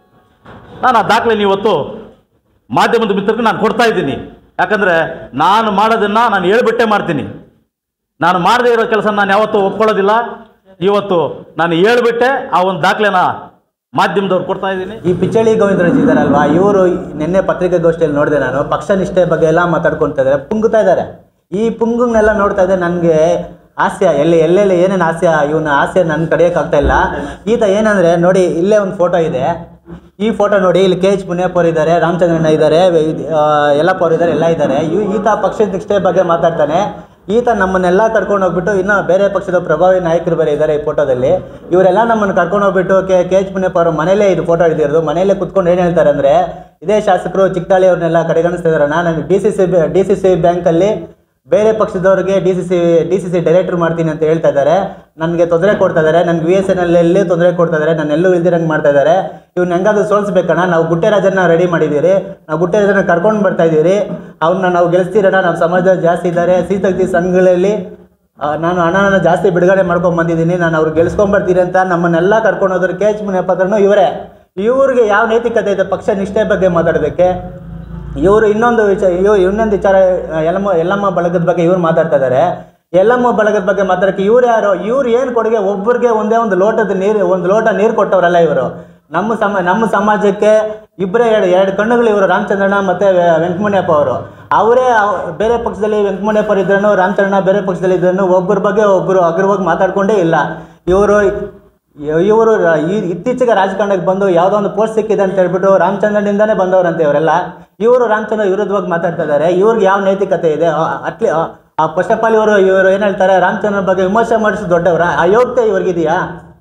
ನಾನು ಆ ದಾಖಲೆ ಇವತ್ತು ಮಾಧ್ಯಮದ ಮಿತ್ರರಿಗೆ ನಾನು ಕೊಡ್ತಾ ಇದ್ದೀನಿ ಯಾಕಂದರೆ ನಾನು ಮಾಡೋದನ್ನು ನಾನು ಹೇಳ್ಬಿಟ್ಟೆ ಮಾಡ್ತೀನಿ ನಾನು ಮಾಡದೇ ಇರೋ ಕೆಲಸ ನಾನು ಯಾವತ್ತೂ ಒಪ್ಕೊಳ್ಳೋದಿಲ್ಲ ಇವತ್ತು ನಾನು ಹೇಳ್ಬಿಟ್ಟೆ ಆ ಒಂದು ದಾಖಲೆನ ಮಾಧ್ಯಮದವ್ರು ಕೊಡ್ತಾ ಇದ್ದೀನಿ ಈ ಪಿಚ್ಚಳಿ ಗೋವಿಂದರಾಜ್ ಇದಾರಲ್ವಾ ಇವರು ನಿನ್ನೆ ಪತ್ರಿಕಾಗೋಷ್ಠಿಯಲ್ಲಿ ನೋಡಿದೆ ನಾನು ಪಕ್ಷ ನಿಷ್ಠೆ ಬಗ್ಗೆ ಎಲ್ಲ ಮಾತಾಡ್ಕೊಳ್ತಾ ಇದ್ದಾರೆ ಪುಂಗುತ್ತಾ ಇದ್ದಾರೆ ಈ ಪುಂಗನ್ನೆಲ್ಲ ನೋಡ್ತಾ ಇದ್ದೆ ನನಗೆ ಹಾಸ್ಯ ಎಲ್ಲಿ ಎಲ್ಲೆಲ್ಲಿ ಏನೇನು ಹಾಸ್ಯ ಇವನ ಹಾಸ್ಯ ನನ್ನ ಕಡಿಯೋಕ್ಕಾಗ್ತಾ ಇಲ್ಲ ಈತ ಏನಂದ್ರೆ ನೋಡಿ ಇಲ್ಲೇ ಒಂದು ಫೋಟೋ ಇದೆ ಈ ಫೋಟೋ ನೋಡಿ ಇಲ್ಲಿ ಕೆ ಎಚ್ ಮುನಿಯಪ್ಪ ಅವರು ಇದ್ದಾರೆ ರಾಮಚಂದ್ರಣ್ಣ ಇದ್ದಾರೆ ಯಲ್ಲಪ್ಪ ಅವರು ಇದ್ದಾರೆ ಎಲ್ಲ ಇದ್ದಾರೆ ಇವ್- ಈತ ಪಕ್ಷದ ನಿಷ್ಠೆ ಬಗ್ಗೆ ಮಾತಾಡ್ತಾನೆ ಈತ ನಮ್ಮನ್ನೆಲ್ಲ ಕರ್ಕೊಂಡು ಹೋಗ್ಬಿಟ್ಟು ಇನ್ನು ಬೇರೆ ಪಕ್ಷದ ಪ್ರಭಾವಿ ನಾಯಕರು ಬೇರೆ ಇದ್ದಾರೆ ಈ ಫೋಟೋದಲ್ಲಿ ಇವರೆಲ್ಲ ನಮ್ಮನ್ನು ಕರ್ಕೊಂಡು ಹೋಗ್ಬಿಟ್ಟು ಕೆ ಕೆ ಎಚ್ ಮುನಿಯಪ್ಪ ಅವರು ಮನೇಲೇ ಇದು ಫೋಟೋ ಹಿಡಿದಿರೋದು ಮನೇಲೇ ಕುತ್ಕೊಂಡು ಏನು ಹೇಳ್ತಾರೆ ಅಂದರೆ ಇದೇ ಶಾಸಕರು ಚಿಕ್ಕತಾಳಿ ಅವ್ರನ್ನೆಲ್ಲ ಕಡೆಗಣಿಸ್ತಾ ಇದ್ದಾರೆ ನಾನು D C C D C C ಬ್ಯಾಂಕಲ್ಲಿ ಬೇರೆ ಪಕ್ಷದವ್ರಿಗೆ D C C D C C director ಮಾಡ್ತೀನಿ ಅಂತ ಹೇಳ್ತಾ ಇದ್ದಾರೆ ನನಗೆ ತೊಂದರೆ ಕೊಡ್ತಾ ಇದ್ದಾರೆ ನನಗೆ ವಿ ಎಸ್ ಎನ್ ಎಲ್ ತೊಂದರೆ ಕೊಡ್ತಾ ಇದ್ದಾರೆ ನಾನು ಎಲ್ಲೂ ಇಲ್ದಿರಂಗೆ ಮಾಡ್ತಾ ಇದ್ದಾರೆ ಇವ್ನ ಹೆಂಗಾದ್ರೂ ಸೋಲ್ಸ್ಬೇಕಣ್ಣ ನಾವು ಗುಟ್ಟೆರಾಜನ್ನ ರೆಡಿ ಮಾಡಿದ್ದೀರಿ ನಾವು ಗುಟ್ಟೆರಾಜನ್ನ ಕರ್ಕೊಂಡು ಬರ್ತಾ ಇದ್ದೀರಿ ಅವ್ರನ್ನ ನಾವು ಗೆಲ್ಲಿಸ್ತೀರಣ್ಣ ನಮ್ಮ ಸಮಾಜದಲ್ಲಿ ಜಾಸ್ತಿ ಇದ್ದಾರೆ ಸೀತಕ್ತಿ ಸಂಘಗಳಲ್ಲಿ ಆ, ನಾನು ಹಣನ ಜಾಸ್ತಿ ಬಿಡುಗಡೆ ಮಾಡ್ಕೊಂಡು ಬಂದಿದ್ದೀನಿ ನಾನು ಅವ್ರು ಗೆಲ್ಸ್ಕೊಂಬರ್ತೀನಿ ಅಂತ ನಮ್ಮನ್ನೆಲ್ಲ ಕರ್ಕೊಂಡು ಹೋದ್ರು ಕೆ ಎಚ್ ಮುನಿಯಪ್ಪ ಹತ್ರನೂ ಇವರೇ ಇವ್ರಿಗೆ ಯಾವ ನೈತಿಕತೆ ಇದೆ ಪಕ್ಷ ನಿಷ್ಠೆ ಬಗ್ಗೆ ಮಾತಾಡೋದಕ್ಕೆ ಇವರು ಇನ್ನೊಂದು ವಿಚಾರ ಇವ್ ಇನ್ನೊಂದು ವಿಚಾರ ಆ, ಯಲ್ಲಮ್ಮ ಯಲ್ಲಮ್ಮ ಬಳಗದ ಬಗ್ಗೆ ಇವ್ರು ಮಾತಾಡ್ತಾ ಇದ್ದಾರೆ ಯಲ್ಲಮ್ಮ ಬಳಗದ ಬಗ್ಗೆ ಮಾತಾಡೋಕ್ಕೆ ಇವ್ರು ಯಾರು ಇವ್ರು ಏನು ಕೊಡುಗೆ ಒಬ್ಬರಿಗೆ ಒಂದೇ ಒಂದು ಲೋಟದ ನೀರು ಒಂದು ಲೋಟ ನೀರು ಕೊಟ್ಟವರಲ್ಲ ಇವರು ನಮ್ಮ ಸಮ ನಮ್ಮ ಸಮಾಜಕ್ಕೆ ಇಬ್ಬರೇ ಎರಡು ಎರಡು ಕಣ್ಣುಗಳು ಇವರು ರಾಮಚಂದ್ರಣ್ಣ ಮತ್ತು ವೆಂಕಟಮಣಿಯಪ್ಪ ಅವರು ಅವರೇ ಅವ್- ಬೇರೆ ಪಕ್ಷದಲ್ಲಿ ವೆಂಕಟಮಣಿಯಪ್ಪ ಅವರು ಇದ್ರೂ ರಾಮಚಂದ್ರಣ್ಣ ಬೇರೆ ಪಕ್ಷದಲ್ಲಿ ಇದ್ರೂ ಒಬ್ಬರ ಬಗ್ಗೆ ಒಬ್ಬರು ಅಗ್ರವಾಗಿ ಮಾತಾಡ್ಕೊಂಡೇ ಇಲ್ಲ ಇವರು ಇವರು ಈ ಇತ್ತೀಚೆಗೆ ರಾಜಕಾರಣಕ್ಕೆ ಬಂದು ಯಾವುದೋ ಒಂದು ಪೋಸ್ಟ್ ಸಿಕ್ಕಿದೆ ಅಂತ ಹೇಳ್ಬಿಟ್ಟು ರಾಮಚಂದ್ರನಿಂದಾನೇ ಬಂದವರಂತೆ ಇವರೆಲ್ಲ ಇವರು ರಾಮಚಂದ್ರ ವಿರುದ್ಧವಾಗಿ ಮಾತಾಡ್ತಾ ಇದ್ದಾರೆ ಇವ್ರಿಗೆ ಯಾವ ನೈತಿಕತೆ ಇದೆ ಅಟ್ಲಿ ಆ ಫಸ್ಟ್ ಆಫ್ ಆಲ್ ಇವರು ಇವರು ಏನು ಹೇಳ್ತಾರೆ ರಾಮಚಂದ್ರ ಬಗ್ಗೆ ವಿಮರ್ಶೆ ಮಾಡಿಸಿ ದೊಡ್ಡವರ ಆ ಯೋಗ್ಯತೆ ಇವ್ರಿಗಿದೆಯಾ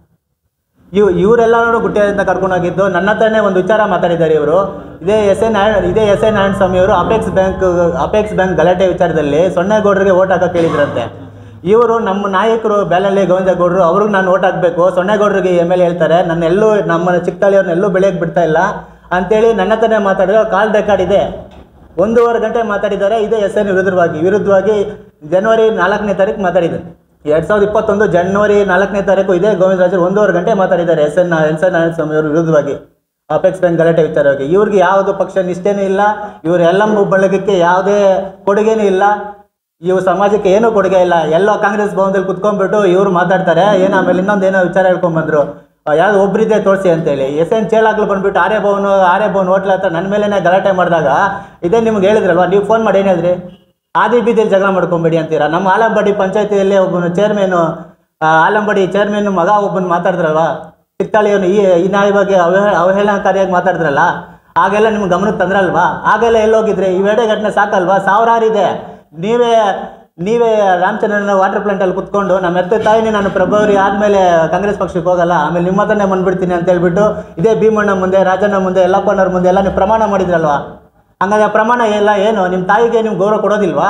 ಇವ್ ಇವರೆಲ್ಲರೂ ಗುಟ್ಟೆಯಿಂದ ಕರ್ಕೊಂಡೋಗಿದ್ದು ನನ್ನ ಹತ್ರನೇ ಒಂದು ವಿಚಾರ ಮಾತಾಡಿದ್ದಾರೆ ಇವರು ಇದೇ ಎಸ್ ಎ ನಾರಾಯಣ ಇದೇ ಎಸ್ ಎ ನಾರಾಯಣ ಸ್ವಾಮಿ ಅವರು ಅಪೆಕ್ಸ್ ಬ್ಯಾಂಕ್ ಅಪೆಕ್ಸ್ ಬ್ಯಾಂಕ್ ಗಲಾಟೆ ವಿಚಾರದಲ್ಲಿ ಸೊನ್ನೆಗೌಡರಿಗೆ ಓಟ್ ಹಾಕಕ್ಕೆ ಹೇಳಿದ್ರಂತೆ ಇವರು ನಮ್ಮ ನಾಯಕರು ಬೇಲಳ್ಳಿ ಗೋವಿಂದಗೌಡರು ಅವ್ರಿಗೆ ನಾನು ಓಟ್ ಹಾಕಬೇಕು ಸೊನ್ನೆಗೌಡರಿಗೆ ಎಮ್ ಎಲ್ ಹೇಳ್ತಾರೆ ನನ್ನೆಲ್ಲೂ ನಮ್ಮ ಚಿಕ್ಕಳಿಯವ್ರನ್ನೆಲ್ಲೂ ಬೆಳೆಯಕ್ಕೆ ಬಿಡ್ತಾ ಇಲ್ಲ ಅಂತೇಳಿ ನನ್ನ ಹತ್ರನೇ ಮಾತಾಡಿರೋ ಕಾಲ್ ರೆಕಾರ್ಡ್ ಇದೆ ಒಂದೂವರೆ ಗಂಟೆ ಮಾತಾಡಿದ್ದಾರೆ ಇದೇ ಎಸ್ ಎನ್ ವಿರುದ್ಧವಾಗಿ ವಿರುದ್ಧವಾಗಿ ಜನವರಿ ನಾಲ್ಕನೇ ತಾರೀಕು ಮಾತಾಡಿದ್ದಾರೆ ಎರಡ್ ಸಾವಿರದ ಇಪ್ಪತ್ತೊಂದು ಜನವರಿ ನಾಲ್ಕನೇ ತಾರೀಕು ಇದೇ ಗೋವಿಂದರಾಜರು ಒಂದೂವರೆ ಗಂಟೆ ಮಾತಾಡಿದ್ದಾರೆ S N S N Narayanaswamy ಅವರು ವಿರುದ್ಧವಾಗಿ ಅಪೆಕ್ಸ್ ಬ್ಯಾಂಕ್ ಗಲಾಟೆ ವಿಚಾರವಾಗಿ ಇವ್ರಿಗೆ ಯಾವುದು ಪಕ್ಷ ನಿಷ್ಠೆನೂ ಇಲ್ಲ ಇವ್ರ ಎಲ್ಲಮ್ಮ ಬಳಗಕ್ಕೆ ಯಾವುದೇ ಕೊಡುಗೆನೂ ಇಲ್ಲ ಇವ್ರ ಸಮಾಜಕ್ಕೆ ಏನೂ ಕೊಡುಗೆ ಇಲ್ಲ ಎಲ್ಲೋ ಕಾಂಗ್ರೆಸ್ ಭವನದಲ್ಲಿ ಕುತ್ಕೊಂಡ್ಬಿಟ್ಟು ಇವ್ರು ಮಾತಾಡ್ತಾರೆ ಏನೋ ಆಮೇಲೆ ಇನ್ನೊಂದು ಏನೋ ವಿಚಾರ ಹೇಳ್ಕೊಂಡ್ಬಂದ್ರು ಯಾವ್ದು ಒಬ್ರಿದೆ ತೋರಿಸಿ ಅಂತೇಳಿ ಎಸ್ ಎನ್ ಚೇಲಾಗ್ಲು ಬಂದ್ಬಿಟ್ಟು ಆರ್ಯ ಭವನ್ ಆರ್ಯ ಭವನ್ ಹೋಟ್ಲ ಹತ್ರ ನನ್ನ ಮೇಲೇನೆ ಗಲಾಟೆ ಮಾಡಿದಾಗ ಇದೇ ನಿಮ್ಗೆ ಹೇಳಿದ್ರಲ್ವಾ ನೀವು ಫೋನ್ ಮಾಡಿ ಏನು ಹೇಳಿದ್ರಿ ಆದಿ ಬೀದಿಯಲ್ಲಿ ಜಗಳ ಮಾಡ್ಕೊಂಬೇಡಿ ಅಂತೀರಾ ನಮ್ಮ ಆಲಂಬಡಿ ಪಂಚಾಯತಿಯಲ್ಲಿ ಒಬ್ಬನು ಚೇರ್ಮನು ಆಲಂಬಡಿ ಚೇರ್ಮನ್ ಮಗ ಒಬ್ಬನು ಮಾತಾಡಿದ್ರಲ್ವಾ ಚಿಕ್ತಾಳಿಯವನು ಈ ಈ ನಾಯಿ ಬಗ್ಗೆ ಅವಹೇ ಅವಹೇಳನಕಾರಿಯಾಗಿ ಮಾತಾಡಿದ್ರಲ್ಲ ಆಗೆಲ್ಲ ನಿಮ್ಗೆ ಗಮನಕ್ಕೆ ತಂದ್ರಲ್ವಾ ಆಗೆಲ್ಲ ಎಲ್ಲೋಗಿದ್ರಿ ಇವೆರಡೇ ಘಟನೆ ಸಾಕಲ್ವಾ ಸಾವಿರಾರು ಇದೆ ನೀವೇ ನೀವೇ ರಾಮಚಂದ್ರನ ವಾಟರ್ ಪ್ಲಾಂಟಲ್ಲಿ ಕುತ್ಕೊಂಡು ನಮ್ಮ ಎತ್ತ ತಾಯಿನಿ ನಾನು ಫೆಬ್ರವರಿ ಆದಮೇಲೆ ಕಾಂಗ್ರೆಸ್ ಪಕ್ಷಕ್ಕೆ ಹೋಗಲ್ಲ ಆಮೇಲೆ ನಿಮ್ಮ ಹತ್ರನೇ ಬಂದ್ಬಿಡ್ತೀನಿ ಅಂತ ಹೇಳ್ಬಿಟ್ಟು ಇದೇ ಭೀಮಣ್ಣ ಮುಂದೆ ರಾಜಣ್ಣ ಮುಂದೆ ಯಲ್ಲಪ್ಪನವ್ರ ಮುಂದೆ ಎಲ್ಲ ನೀವು ಪ್ರಮಾಣ ಮಾಡಿದ್ರಲ್ವಾ ಹಂಗಾದ್ರೆ ಆ ಪ್ರಮಾಣ ಎಲ್ಲ ಏನು ನಿಮ್ಮ ತಾಯಿಗೆ ನಿಮ್ಗೆ ಗೌರವ ಕೊಡೋದಿಲ್ವಾ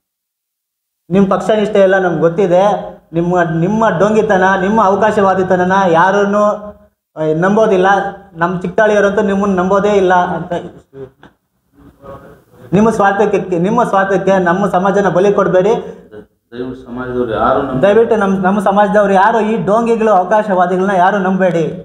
ನಿಮ್ಮ ಪಕ್ಷ ನಿಷ್ಠೆ ಎಲ್ಲ ನಮ್ಗೆ ಗೊತ್ತಿದೆ ನಿಮ್ಮ ನಿಮ್ಮ ಡೊಂಗಿತನ ನಿಮ್ಮ ಅವಕಾಶವಾದಿತನನ ಯಾರನ್ನು ನಂಬೋದಿಲ್ಲ ನಮ್ಮ ಚಿಕ್ತಾಳಿಯವರಂತೂ ನಿಮ್ಮನ್ನು ನಂಬೋದೇ ಇಲ್ಲ ಅಂತ ನಿಮ್ಮ ಸ್ವಾರ್ಥಕ್ಕೆ ನಿಮ್ಮ ಸ್ವಾರ್ಥಕ್ಕೆ ನಮ್ಮ ಸಮಾಜನ ಬಲಿ ಕೊಡಬೇಡಿ ದಯವಿಟ್ಟು ಸಮಾಜದವ್ರು ಯಾರು ನಮ್ಮ ದಯವಿಟ್ಟು ನಮ್ಮ ನಮ್ಮ ಸಮಾಜದವ್ರು ಯಾರು ಈ ಡೋಂಗಿಗಳು ಅವಕಾಶವಾದಿಗಳನ್ನ ಯಾರು ನಂಬೇಡಿ